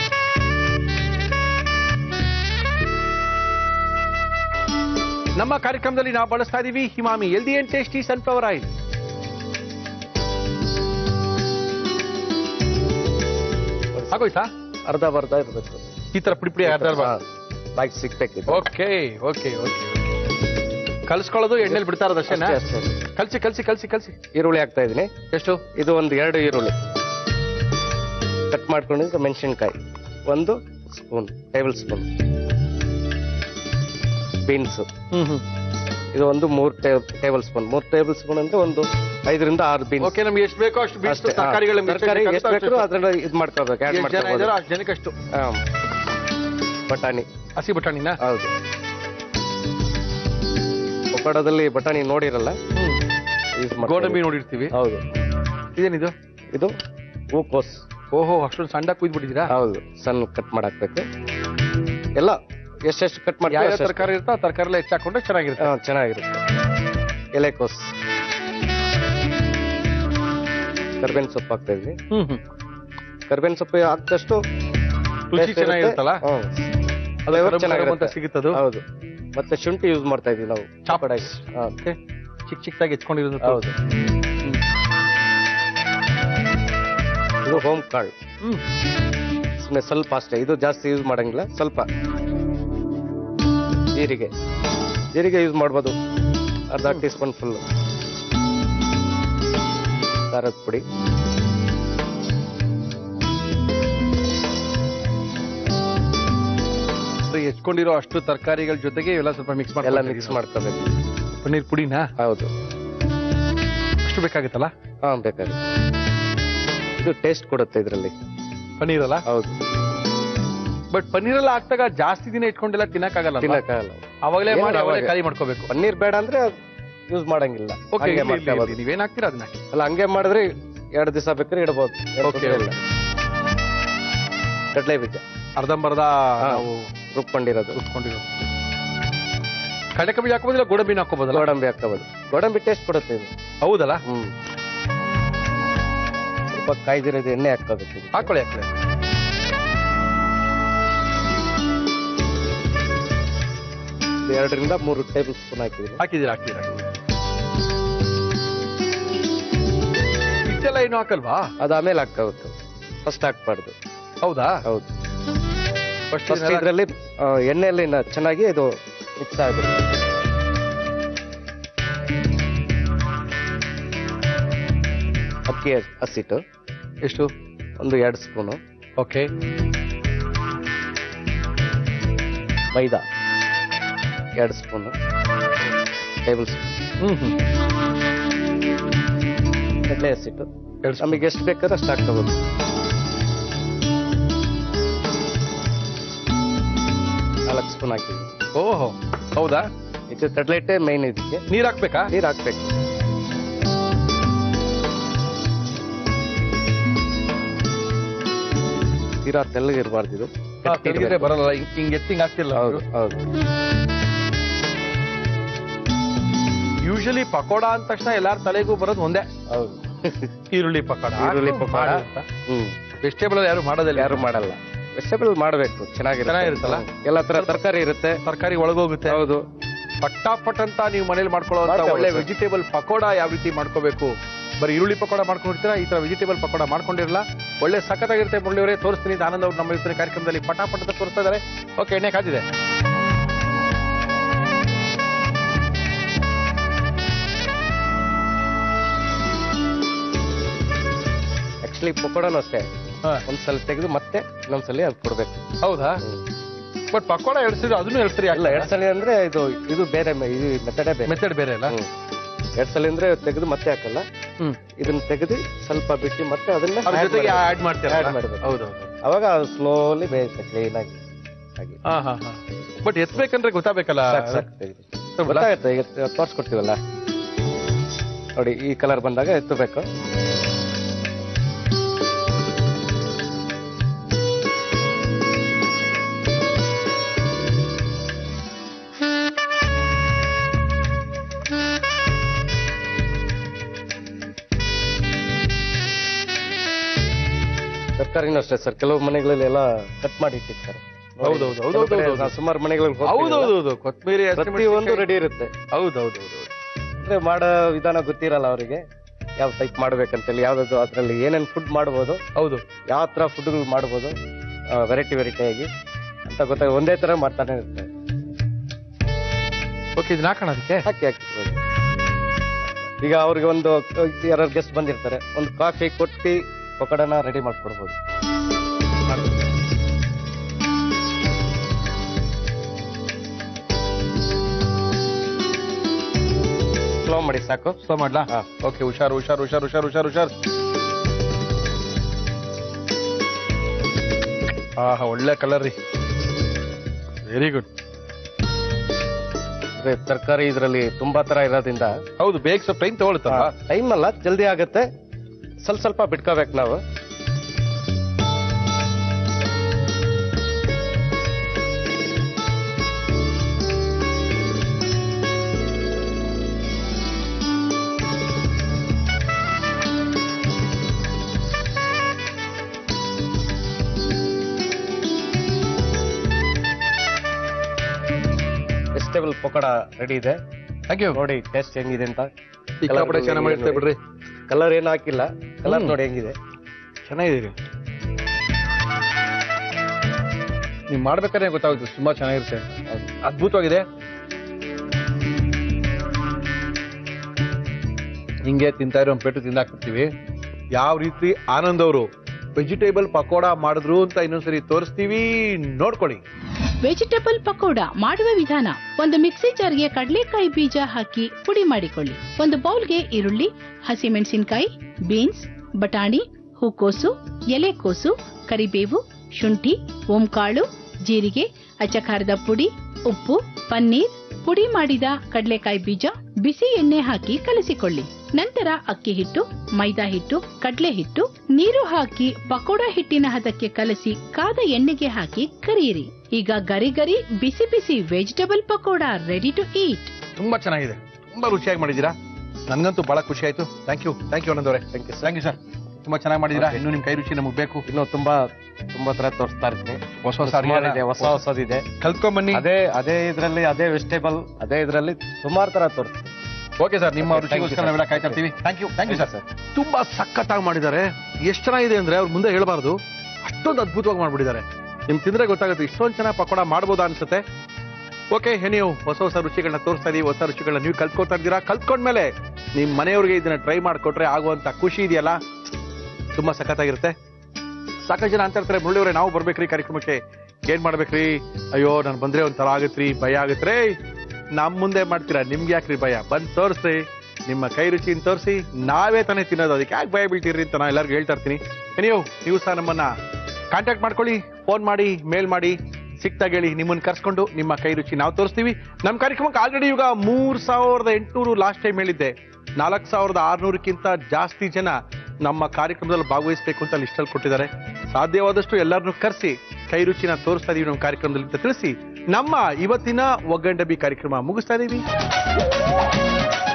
ನಮ್ಮ ಕಾರ್ಯಕ್ರಮದಲ್ಲಿ ನಾವು ಬಳಸ್ತಾ ಇದೀವಿ ಹಿಮಾಮಿ healthy and tasty sunflower oil ಆಗೋಯ್ತಾ ಅರ್ಧ ಬರ್ಧ ಇರ್ಬೇಕು ಈ ತರ ಪುಡಿ ಪುಡಿ ಅರ್ಧ ಬಾಯಿ ಸಿಗ್ಬೇಕು ಓಕೆ ಓಕೆ ಓಕೆ ಕಲ್ಸ್ಕೊಳ್ಳೋದು ಎಣ್ಣೆಲಿ ಬಿಡ್ತಾ ಇರೋದು ಅಷ್ಟೇನಾ ಅಷ್ಟೇ ಅಷ್ಟೇ ಕಲ್ಸಿ ಕಲ್ಸಿ ಕಲ್ಸಿ ಕಲ್ಸಿ ಈರುಳ್ಳಿ ಹಾಕ್ತಾ ಇದೀನಿ ಎಷ್ಟು ಇದು ಒಂದು ಎರಡು ಈರುಳ್ಳಿ ಕಟ್ ಮಾಡ್ಕೊಂಡಿದ್ದು ಮೆಣಸಿನ್ಕಾಯಿ ಒಂದು ಸ್ಪೂನ್ ಟೇಬಲ್ ಸ್ಪೂನ್ ಬೀನ್ಸ್ ಹ್ಮ್ ಹ್ಮ್ ಇದು ಒಂದು ಮೂರ್ ಟೇಬಲ್ ಸ್ಪೂನ್ ಮೂರ್ ಟೇಬಲ್ ಸ್ಪೂನ್ ಅಂದ್ರೆ ಒಂದು ಐದರಿಂದ ಆರು ಬೀನ್ಸ್ ಓಕೆ ನಮ್ಗೆ ಎಷ್ಟು ಬೇಕೋ ಅಷ್ಟು ಬೀನ್ಸ್ ಅಷ್ಟೇ ತರಕಾರಿಗಳ ತರಕಾರಿ ಎಷ್ಟು ಬೇಕಾದ್ರೂ ಅದ್ರಲ್ಲಿ ಇದು ಮಾಡ್ಕೋಬೇಕು ಆಡ್ ಎಷ್ಟು ಜನ ಮಾಡ್ಕೋಬಹುದು ಇದಾರೋ ಅಷ್ಟು ಜನಕ್ಕೆ ಅಷ್ಟು ಹಾಂ. ಬಟಾಣಿ ಹಸಿ ಬಟಾಣಿನ ಹೌದು ಪಕೋಡದಲ್ಲಿ ಬಟಾಣಿ ನೋಡಿರಲ್ಲ ಯೂಸ್ ಗೋಡಂಬಿ ನೋಡಿರ್ತೀವಿ ಹೌದು ಇದೇನಿದು ಇದು ಹೂಕೋಸ್ ಓಹೋ ಅಷ್ಟೊಂದು ಸಣ್ಣ ಕುಯ್ದ್ಬಿಟ್ಟಿದ್ದೀರಾ ಹೌದು ಸಣ್ಣ ಕಟ್ ಮಾಡಾಕ್ಬೇಕು ಎಲ್ಲ ಎಷ್ಟೆಷ್ಟು ಕಟ್ ಮಾಡಿ ಯಾವ ತರಕಾರಿ ಇರುತ್ತೋ ಆ ತರಕಾರಿ ಎಲ್ಲ ಹೆಚ್ಚಾಕೊಂಡ್ರೆ ಚೆನ್ನಾಗಿರುತ್ತೆ ಚೆನ್ನಾಗಿರುತ್ತೆ ಎಲೆಕೋಸ್ ಕರ್ಬೇವಿನ ಸೊಪ್ಪು ಹಾಕ್ತಾ ಇದ್ವಿ ಹ್ಮ್ ಹ್ಮ್ ಕರ್ಬೇವಿನ ಸೊಪ್ಪು ಹಾಕಿದಷ್ಟು ರುಚಿ taste ಚೆನ್ನಾಗಿರುತ್ತಲ್ಲ ಹ್ಮ್. ಅದು flavor ಕರಮ್ ಕರಮ್ ಚೆನ್ನಾಗಿರುತ್ತೆ. ಅಂತ ಸಿಗುತ್ತದು ಹೌದು ಮತ್ತೆ ಶುಂಠಿ ಯೂಸ್ ಮಾಡ್ತಾ ಇದೀವಿ ನಾವು Chops. ಪಕೋಡಾಗೆ. ಹಾ, Okay. ಚಿಕ್ಕ ಚಿಕ್ಕದಾಗಿ ಹೆಚ್ಕೊಂಡಿರೋದು ಹೌದು ಇದು ಹೋಮ್ ಕಾಳು ಹ್ಮ್ ಸುಮ್ಮನೆ ಸ್ವಲ್ಪ ಅಷ್ಟೇ ಇದು ಜಾಸ್ತಿ ಯೂಸ್ ಮಾಡಂಗಿಲ್ಲ ಸ್ವಲ್ಪ ಜೀರಿಗೆ ಜೀರಿಗೆ ಯೂಸ್ ಮಾಡ್ಬೋದು ಅರ್ಧ ಟೀ ಸ್ಪೂನ್ ಫುಲ್ ಖಾರದ ಪುಡಿ ಸೊ ಹೆಚ್ಕೊಂಡಿರೋ ಅಷ್ಟು ತರಕಾರಿಗಳ ಜೊತೆಗೆ ಎಲ್ಲ ಸ್ವಲ್ಪ ಮಿಕ್ಸ್ ಎಲ್ಲ ಮಾಡಿ ಮಿಕ್ಸ್ ಮಾಡ್ಕೋಬೇಕು ಪನ್ನೀರ್ ಪುಡಿನಾ ಹೌದು ಅಷ್ಟು ಬೇಕಾಗುತ್ತಲ್ಲ ಹಾ ಬೇಕಾಗುತ್ತೆ ಇದು ಟೇಸ್ಟ್ ಕೊಡುತ್ತೆ ಇದರಲ್ಲಿ ಪನ್ನೀರ್ ಅಲ್ಲ ಹೌದು ಬಟ್ ಪನ್ನೀರ್ ಎಲ್ಲ ಹಾಕ್ದಾಗ ಜಾಸ್ತಿ ದಿನ ಇಟ್ಕೊಂಡೆಲ್ಲ ತಿನ್ನಕ್ಕಾಗಲ್ಲ ಅಲ್ವಾ? ತಿನ್ನಕ್ಕಾಗಲ್ಲ ಅವಾಗಲೇ ಏನು ಮಾಡಿ ಅವಾಗಲೇ ಅವಾಗೆ. ಖಾಲಿ ಮಾಡ್ಕೋಬೇಕು ಪನ್ನೀರ್ ಬೇಡ ಅಂದ್ರೆ ಯೂಸ್ ಮಾಡಂಗಿಲ್ಲ ಓಕೆ ಹಂಗೆ ಮಾಡ್ಕೋಬೋದು. ನೀವೇನ್ ಹಾಕ್ತೀರಾ ಅದನ್ನ ಅಲ್ಲ ಹಂಗೆ ಮಾಡಿದ್ರೆ ಎರಡು ದಿವಸ ಬೇಕಾದ್ರೆ ಇಡಬಹುದು Okay, ಕಡಲೆ ಬೀಜ ಅರ್ಧಂಬರ್ಧ ಹಾ. ನಾವು ರುಬ್ಕೊಂಡಿರೋದು ರುಬ್ಕೊಂಡಿರೋದು ಕಡಲೆ ಬೀಜ ಹಾಕೋಬೋದಿಲ್ಲ ಗೋಡಂಬಿನ ಹಾಕೋಬೋದಲ್ಲ ಗೋಡಂಬಿ ಹಾಕೋಬಹುದು ಗೋಡಂಬಿ ಟೇಸ್ಟ್ ಕೊಡುತ್ತೆ ಇದು ಹೌದಲ್ಲ ಹ್ಮ್ ಸ್ವಲ್ಪ ಕಾಯ್ದಿರೋದು ಎಣ್ಣೆ ಹಾಕೋಬೇಕು ಇದಕ್ಕೆ. ಹಾಕೊಳ್ಳಿ ಹಾಕೊಳ್ಳಿ ಇದು ಎರಡರಿಂದ ಮೂರು ಟೇಬಲ್ ಸ್ಪೂನ್ ಹಾಕಿದ್ದೀನಿ ಹಾಕಿದ್ದೀರಾ ಹಾಕಿದ್ದೀರಾ ಇಷ್ಟೆಲ್ಲ ಏನು ಹಾಕಲ್ವಾ ಅದು ಆಮೇಲೆ ಹಾಕೋಬೇಕು ಫಸ್ಟ್ ಹಾಕ್ಬಾರ್ದು ಹೌದಾ ಹೌದು ಫಸ್ಟ್ ಫಸ್ಟ್ ಇದರಲ್ಲಿ ಎಣ್ಣೆಯಲ್ಲಿ ನ- ಚೆನ್ನಾಗಿ ಇದು ಮಿಕ್ಸ್ ಆಗಬೇಕು ಅಕ್ಕಿ ಹಸಿಟ್ಟು ಎಷ್ಟು ಒಂದು ಎರಡು ಸ್ಪೂನು ಓಕೆ ಮೈದಾ ಎರಡು ಸ್ಪೂನು ಟೇಬಲ್ ಸ್ಪೂನ್ ಹ್ಮ್ ಹ್ಮ್ ಕಡಲೆ ಹಸಿಟ್ಟು ಎರಡು ಸ್ಪೂನ್. ನಮಗೆ ಎಷ್ಟು ಬೇಕಾದ್ರೆ ಅಷ್ಟು ಹಾಕ್ಕೋಬೋದು ನಾಲ್ಕು ಸ್ಪೂನ್ ಹಾಕಿದ್ವಿ ಓಹೋ ಹೌದಾ ಈ ಇದಕ್ಕೆ ಕಡ್ಲೆಟ್ಟೆ ಮೈನ್ ಇದಕ್ಕೆ ನೀರ್ ಹಾಕ್ಬೇಕಾ ನೀರ್ ಹಾಕ್ಬೇಕು ತೀರಾ ತೆಳ್ಳಗಿರ್ಬಾರ್ದು ಇದು ತೆಗೆದ್ರೆ ಬರಲ್ಲ ಹಿಂಗ್- ಹಿಂಗ್ ಎತ್ತಿಂಗ್ ಆಗ್ತಿಲ್ಲ ಹೌದು ಹೌದು ಯೂಶಲಿ ಪಕೋಡ ಅಂದ ತಕ್ಷಣ ಎಲ್ಲಾರ ತಲೆಗೂ ಬರೋದು ಒಂದೇ ಹೌದು ಈರುಳ್ಳಿ ಪಕೋಡ ಈರುಳ್ಳಿ ಪಕೋಡ ಹ್ಮ್ ವೆಜಿಟೇಬಲ್ ಯಾರು ಮಾಡೋದಿಲ್ಲ ಯಾರು ಮಾಡಲ್ಲ ವೆಜಿಟೇಬಲ್ ಮಾಡಬೇಕು ಚೆನ್ನಾಗಿರುತ್ತೆ ಚೆನ್ನಾಗಿರುತ್ತಲ್ಲ? ಎಲ್ಲ ತರ ತರಕಾರಿ ಇರುತ್ತೆ ತರಕಾರಿ ಒಳಗೋಗುತ್ತೆ ಹೌದು ಪಟ್ಟಾಪಟ್ ಅಂತ ನೀವು ಮನೇಲಿ ಮಾಡ್ಕೊಳ್ಳೋ ಮಾಡ್ಕೊಬೋದು ಒಳ್ಳೆ ಸರ್. ವೆಜಿಟೇಬಲ್ ಪಕೋಡ ಯಾವ ರೀತಿ ಮಾಡ್ಕೋಬೇಕು ಬರೀ ಈರುಳ್ಳಿ ಪಕೋಡ ಮಾಡ್ಕೊಂಡಿರ್ತೀರಾ ಈ ತರ ವೆಜಿಟೇಬಲ್ ಪಕೋಡ ಮಾಡ್ಕೊಂಡಿರಲ್ಲ ಒಳ್ಳೆ ಸಖತ್ತಾಗಿರುತ್ತೆ ಮುರಳಿಯವರೇ ತೋರಿಸ್ತೀನಿ ಇದು ಆನಂದ್ ಅವ್ರು ನಮ್ಮ ಇವತ್ತಿನ ಕಾರ್ಯಕ್ರಮದಲ್ಲಿ ಪಟಾಪಟ್ ಅಂತ ತೋರಿಸ್ತಾ ಇದ್ದಾರೆ ಓಕೆ ಎಣ್ಣೆ ಕಾದಿದೆ ಆಕ್ಚುಲಿ ಪಕೋಡನು ಅಷ್ಟೇ ಹಾ. ಒಂದ್ಸಲ ತೆಗೆದು ಮತ್ತೆ ಇನ್ನೊಂದ್ಸಲಿ ಅದು ಕೊಡ್ಬೇಕು ಹೌದಾ ಬಟ್ ಪಕೋಡ ಎಡ್ಸಿದ್ರು ಅದನ್ನು ಎಡ್ಸ್ರಿ ಇಲ್ಲ ಎರಡ್ ಸಲ ಅಂದ್ರೆ ಇದು ಇದು ಬೇರೆ ಮೆ- ಇದು ಮೆಥಡೇ ಬೇರೆ ಮೆಥಡ್ ಬೇರೆ ಅಲ್ಲ ಹ್ಮ್. ಎರಡ್ ಸಲ ಅಂದ್ರೆ ತೆಗೆದು ಮತ್ತೆ ಹಾಕಲ್ಲ ಹ್ಮ್ ಇದನ್ನ ತೆಗೆದು ಸ್ವಲ್ಪ ಬಿಟ್ಟು ಮತ್ತೆ ಅದನ್ನ ಅದ್ರ add ಜೊತೆಗೆ ಮಾಡ್ಬೇಕು. ಆಡ್ ಮಾಡ್ತೀರಾ Add ಮಾಡ್ಬೇಕು. ಹೌದು ಅವಾಗ ಸ್ಲೋಲಿ ಬೇಯುತ್ತೆ ಕ್ಲೀನ್ ಆಗಿ ಹಾಗೆ ಹಾ ಹಾ ಹಾ ಬಟ್ ಎತ್ಬೇಕಂದ್ರೆ ಗೊತ್ತಾಗಬೇಕಲ್ಲ ಸಾಕು ಸಾಕು ತೆಗೆದು ಗೊತ್ತಾಗುತ್ತೆ ಈಗ ತೋರ್ಸ್ಕೊಡ್ತೀವಲ್ಲ ನೋಡಿ ಈ ಕಲರ್ ಬಂದಾಗ ಎತ್ತಬೇಕು ತರಕಾರಿನೂ ಅಷ್ಟೇ ಸರ್ ಕೆಲವು ಮನೆಗಳಲ್ಲಿ ಎಲ್ಲ ಕಟ್ ಮಾಡಿ ಇಟ್ಟಿರ್ತಾರೆ ನೋಡಿ, ಹೌದೌದು, ಹೌದೌದು, ಕೆಲವು ಕಡೆ ಹೌದೌದು. ನಾವು ಸುಮಾರು ಮನೆಗಳಲ್ಲಿ ಹೋಗ್ತೀವಲ್ಲ, ಹೌದೌದು ಕೊತ್ತಂಬರಿ ಪ್ರತಿ ಒಂದು ರೆಡಿ ಇರುತ್ತೆ ಹೌದೌದು ಅಂದ್ರೆ ಮಾಡೋ ವಿಧಾನ ಗೊತ್ತಿರಲ್ಲ ಅವರಿಗೆ ಯಾವ ಟೈಪ್ ಮಾಡ್ಬೇಕಂತೇಳಿ ಯಾವ್ದಾದ್ರು ಅದ್ರಲ್ಲಿ ಏನೇನ್ ಫುಡ್ ಮಾಡ್ಬೋದು ಹೌದು ಯಾವ ತರ ಫುಡ್ಗಳು ಮಾಡ್ಬೋದು ವೆರೈಟಿ ವೆರೈಟಿ ಆಗಿ ಅಂತ ಗೊತ್ತಾಗ ಒಂದೇ ತರ ಮಾಡ್ತಾನೆ ಇರುತ್ತೆ ಓಕೆ ಇದನ್ನ ಹಾಕೋಣ ಅದಕ್ಕೆ ಹಾಕಿ ಹಾಕ್ತಿರೋದು ಈಗ ಅವ್ರಿಗೆ ಒಂದು ಯಾರು ಗೆಸ್ಟ್ ಬಂದಿರ್ತಾರೆ ಒಂದು ಕಾಫಿ ಕೊಟ್ಟು ಪಕೋಡನ ರೆಡಿ ಮಾಡ್ಕೊಡ್ಬೋದು ಸ್ಲೋ ಮಾಡಿ ಸಾಕು ಸ್ಲೋ ಮಾಡ್ಲಾ ಹಾ. ಓಕೆ ಹುಷಾರು ಹುಷಾರು ಹುಷಾರು ಹುಷಾರು ಹುಷಾರು ಹುಷಾರು ಆಹಾ ಒಳ್ಳೆ ಕಲರ್ ರೀ ವೆರಿ ಗುಡ್ ಅಂದ್ರೆ ತರಕಾರಿ ಇದರಲ್ಲಿ ತುಂಬಾ ತರ ಇರೋದ್ರಿಂದ ಹೌದು ಬೇಗ ಸ್ವಲ್ಪ ಟೈಮ್ ತಗೊಳುತ್ತಲ್ಲ ಟೈಮ್ ಅಲ್ಲ ಜಲ್ದಿ ಆಗತ್ತೆ ಸ್ವಲ್ಪ ಸ್ವಲ್ಪ ಬಿಟ್ಕೋಬೇಕು ನಾವು ವೆಜಿಟೇಬಲ್ ಪಕೋಡ ರೆಡಿ ಇದೆ ಥ್ಯಾಂಕ್ ಯು ನೋಡಿ ಟೇಸ್ಟ್ ಹೆಂಗಿದೆ ಅಂತ ಸಿಕ್ಕಾಪಟ್ಟೆ ಚೆನ್ನಾಗಿ ಮಾಡಿರ್ತೀವಿ ಬಿಡ್ರಿ ಕಲರ್ ಏನು ಹಾಕಿಲ್ಲ ಕಲರ್ ಹ್ಮ್. ನೋಡಿ ಹೆಂಗಿದೆ ಚೆನ್ನಾಗಿದೆ ನೀವು ಮಾಡ್ಬೇಕಾದ್ರೆ ಗೊತ್ತಾಗುತ್ತೆ ತುಂಬಾ ಚೆನ್ನಾಗಿರುತ್ತೆ ಅದ್ಭುತವಾಗಿದೆ ಹಿಂಗೆ ತಿಂತಾ ಇರೋ ಪೆಟ್ಟು ತಿಂದಾಕ್ಬಿಡ್ತೀವಿ ಯಾವ ರೀತಿ ಆನಂದ್ ಅವರು ವೆಜಿಟೇಬಲ್ ಪಕೋಡ ಮಾಡಿದ್ರು ಅಂತ ಇನ್ನೊಂದ್ಸರಿ ತೋರಿಸ್ತೀವಿ ನೋಡ್ಕೊಳ್ಳಿ ವೆಜಿಟೇಬಲ್ ಪಕೋಡ ಮಾಡುವ ವಿಧಾನ ಒಂದು ಮಿಕ್ಸಿ ಜಾರ್ಗೆ ಕಡಲೆಕಾಯಿ ಬೀಜ ಹಾಕಿ ಪುಡಿ ಮಾಡಿಕೊಳ್ಳಿ ಒಂದು ಬೌಲ್ಗೆ ಈರುಳ್ಳಿ ಹಸಿಮೆಣಸಿನಕಾಯಿ ಬೀನ್ಸ್ ಬಟಾಣಿ ಹೂಕೋಸು ಎಲೆಕೋಸು ಕರಿಬೇವು ಶುಂಠಿ ಓಂಕಾಳು ಜೀರಿಗೆ ಅಚ್ಚಖಾರದ ಪುಡಿ ಉಪ್ಪು ಪನ್ನೀರ್ ಪುಡಿ ಮಾಡಿದ ಕಡಲೆಕಾಯಿ ಬೀಜ ಬಿಸಿ ಎಣ್ಣೆ ಹಾಕಿ ಕಲಸಿಕೊಳ್ಳಿ ನಂತರ ಅಕ್ಕಿ ಹಿಟ್ಟು ಮೈದಾ ಹಿಟ್ಟು ಕಡಲೆ ಹಿಟ್ಟು ನೀರು ಹಾಕಿ ಪಕೋಡ ಹಿಟ್ಟಿನ ಹದಕ್ಕೆ ಕಲಸಿ ಕಾದ ಎಣ್ಣೆಗೆ ಹಾಕಿ ಕರಿಯಿರಿ ಈಗ ಗರಿ ಗರಿ ಬಿಸಿ ಬಿಸಿ vegetable pakoda ready to eat ತುಂಬಾ ಚೆನ್ನಾಗಿದೆ ತುಂಬಾ ರುಚಿಯಾಗಿ ಮಾಡಿದ್ದೀರಾ ನನ್ಗಂತೂ ಬಹಳ ಖುಷಿ ಆಯ್ತು thank you thank you Anand ಅವರೇ Thank you, sir. Thank you sir ತುಂಬಾ ಚೆನ್ನಾಗಿ ಮಾಡಿದ್ದೀರಾ Okay. ಇನ್ನು ನಿಮ್ ಕೈ ರುಚಿ ನಮಗೆ ಬೇಕು ಇನ್ನು ತುಂಬಾ ತುಂಬಾ ತರ ತೋರಿಸ್ತಾ ಇರ್ತೀನಿ ಹೊಸ ಹೊಸ ಸುಮಾರ್ ಅಡಿಗೆನ ಇದೆ ಹೊಸ ಹೊಸದಿದೆ ಕಲ್ತ್ಕೊಂಬನ್ನಿ ಅದೇ ಅದೇ ಇದ್ರಲ್ಲಿ ಅದೇ ವೆಜಿಟೇಬಲ್ ಅದೇ ಇದ್ರಲ್ಲಿ ಸುಮಾರು ತರ ತೋರಿಸ್ತೀನಿ ಓಕೆ ಸರ್ ನಿಮ್ಮ Okay, thank you, ರುಚಿಗೋಸ್ಕರ sir. ನಾವೆಲ್ಲ ಕಾಯ್ತಾ ಇರ್ತೀವಿ thank you thank you sir sir ತುಂಬಾ ಸಖತ್ತಾಗಿ ಮಾಡಿದ್ದಾರೆ ಎಷ್ಟು ಚೆನ್ನಾಗಿದೆ ಅಂದ್ರೆ ಅವ್ರು ಮುಂದೆ ಹೇಳಬಾರ್ದು ಅಷ್ಟೊಂದು ಅದ್ಭುತವಾಗಿ ಮಾಡ್ಬಿಟ್ಟಿದ್ದಾರೆ ನಿಮ್ ತಿಂದ್ರೆ ಗೊತ್ತಾಗುತ್ತೆ ಇಷ್ಟೊಂದು ಚೆನ್ನಾಗಿ ಪಕೋಡ ಮಾಡ್ಬೋದಾ ಅನ್ಸುತ್ತೆ ಓಕೆ ನೀವು ಹೊಸ ಹೊಸ ರುಚಿಗಳನ್ನ ತೋರಿಸ್ತಾ ಇದೀವಿ ಹೊಸ ರುಚಿಗಳನ್ನ ನೀವು ಕಲ್ತ್ಕೊತಾ ಇದ್ದೀರಾ ಕಲ್ತ್ಕೊಂಡ್ಮೇಲೆ ನಿಮ್ ಮನೆಯವ್ರಿಗೆ ಇದನ್ನ ಟ್ರೈ ಮಾಡ್ಕೊಟ್ರೆ ಆಗುವಂತ ಖುಷಿ ಇದೆಯಲ್ಲ ತುಂಬಾ ಸಖತ್ತಾಗಿರುತ್ತೆ ಸಾಕಷ್ಟು ಜನ ಅಂತ ಇರ್ತಾರೆ ಮುಳ್ಳಿಯವರೇ ನಾವು ಬರ್ಬೇಕ್ರಿ ಕಾರ್ಯಕ್ರಮಕ್ಕೆ ಏನ್ ಮಾಡ್ಬೇಕ್ರಿ ಅಯ್ಯೋ ನಾನು ಬಂದ್ರೆ ಒಂಥರ ಆಗತ್ರಿ ಭಯ ಆಗತ್ರಿ ನಮ್ ಮುಂದೆ ಮಾಡ್ತೀರಾ ನಿಮ್ಗೆ ಯಾಕ್ರಿ ಭಯ ಬಂದ್ ತೋರಿಸ್ರಿ ನಿಮ್ಮ ಕೈ ರುಚಿನ ತೋರಿಸಿ ನಾವೇ ತಾನೇ ತಿನ್ನೋದು ಅದಕ್ಕೆ ಯಾಕೆ ಭಯ ಬೀಳ್ತೀರಿ ಅಂತ ನಾನು ಎಲ್ಲರಿಗೂ ಹೇಳ್ತಾ ಇರ್ತೀನಿ ನೀವು ನೀವು ಸಹ ನಮ್ಮನ್ನ ಕಾಂಟ್ಯಾಕ್ಟ್ ಮಾಡ್ಕೊಳ್ಳಿ ಫೋನ್ ಮಾಡಿ ಮೇಲ್ ಮಾಡಿ ಸಿಕ್ತಾಗ ಹೇಳಿ ನಿಮ್ಮನ್ನ ಕರ್ಸ್ಕೊಂಡು ನಿಮ್ಮ ಕೈ ರುಚಿ ನಾವು ತೋರಿಸ್ತೀವಿ ನಮ್ಮ ಕಾರ್ಯಕ್ರಮಕ್ಕೆ ಆಲ್ರೆಡಿ ಈಗ ಮೂರ್ ಸಾವಿರದ ಎಂಟುನೂರು ಲಾಸ್ಟ್ ಟೈಮ್ ಹೇಳಿದ್ದೆ ನಾಲ್ಕು ಸಾವಿರದ ಆರ್ನೂರಕ್ಕಿಂತ ಜಾಸ್ತಿ ಜನ ನಮ್ಮ ಕಾರ್ಯಕ್ರಮದಲ್ಲಿ ಭಾಗವಹಿಸಬೇಕು ಅಂತ ಲಿಸ್ಟಲ್ಲಿ ಕೊಟ್ಟಿದ್ದಾರೆ ಸಾಧ್ಯವಾದಷ್ಟು ಎಲ್ಲರನ್ನೂ ಕರೆಸಿ ಕೈ ರುಚಿನ ತೋರಿಸ್ತಾ ಇದೀವಿ ನಮ್ಮ ಕಾರ್ಯಕ್ರಮದಲ್ಲಿ ಅಂತ ತಿಳಿಸಿ ನಮ್ಮ ಇವತ್ತಿನ ಒಗ್ಗಂಡಬಿ ಕಾರ್ಯಕ್ರಮ ಮುಗಿಸ್ತಾ ಇದೀವಿ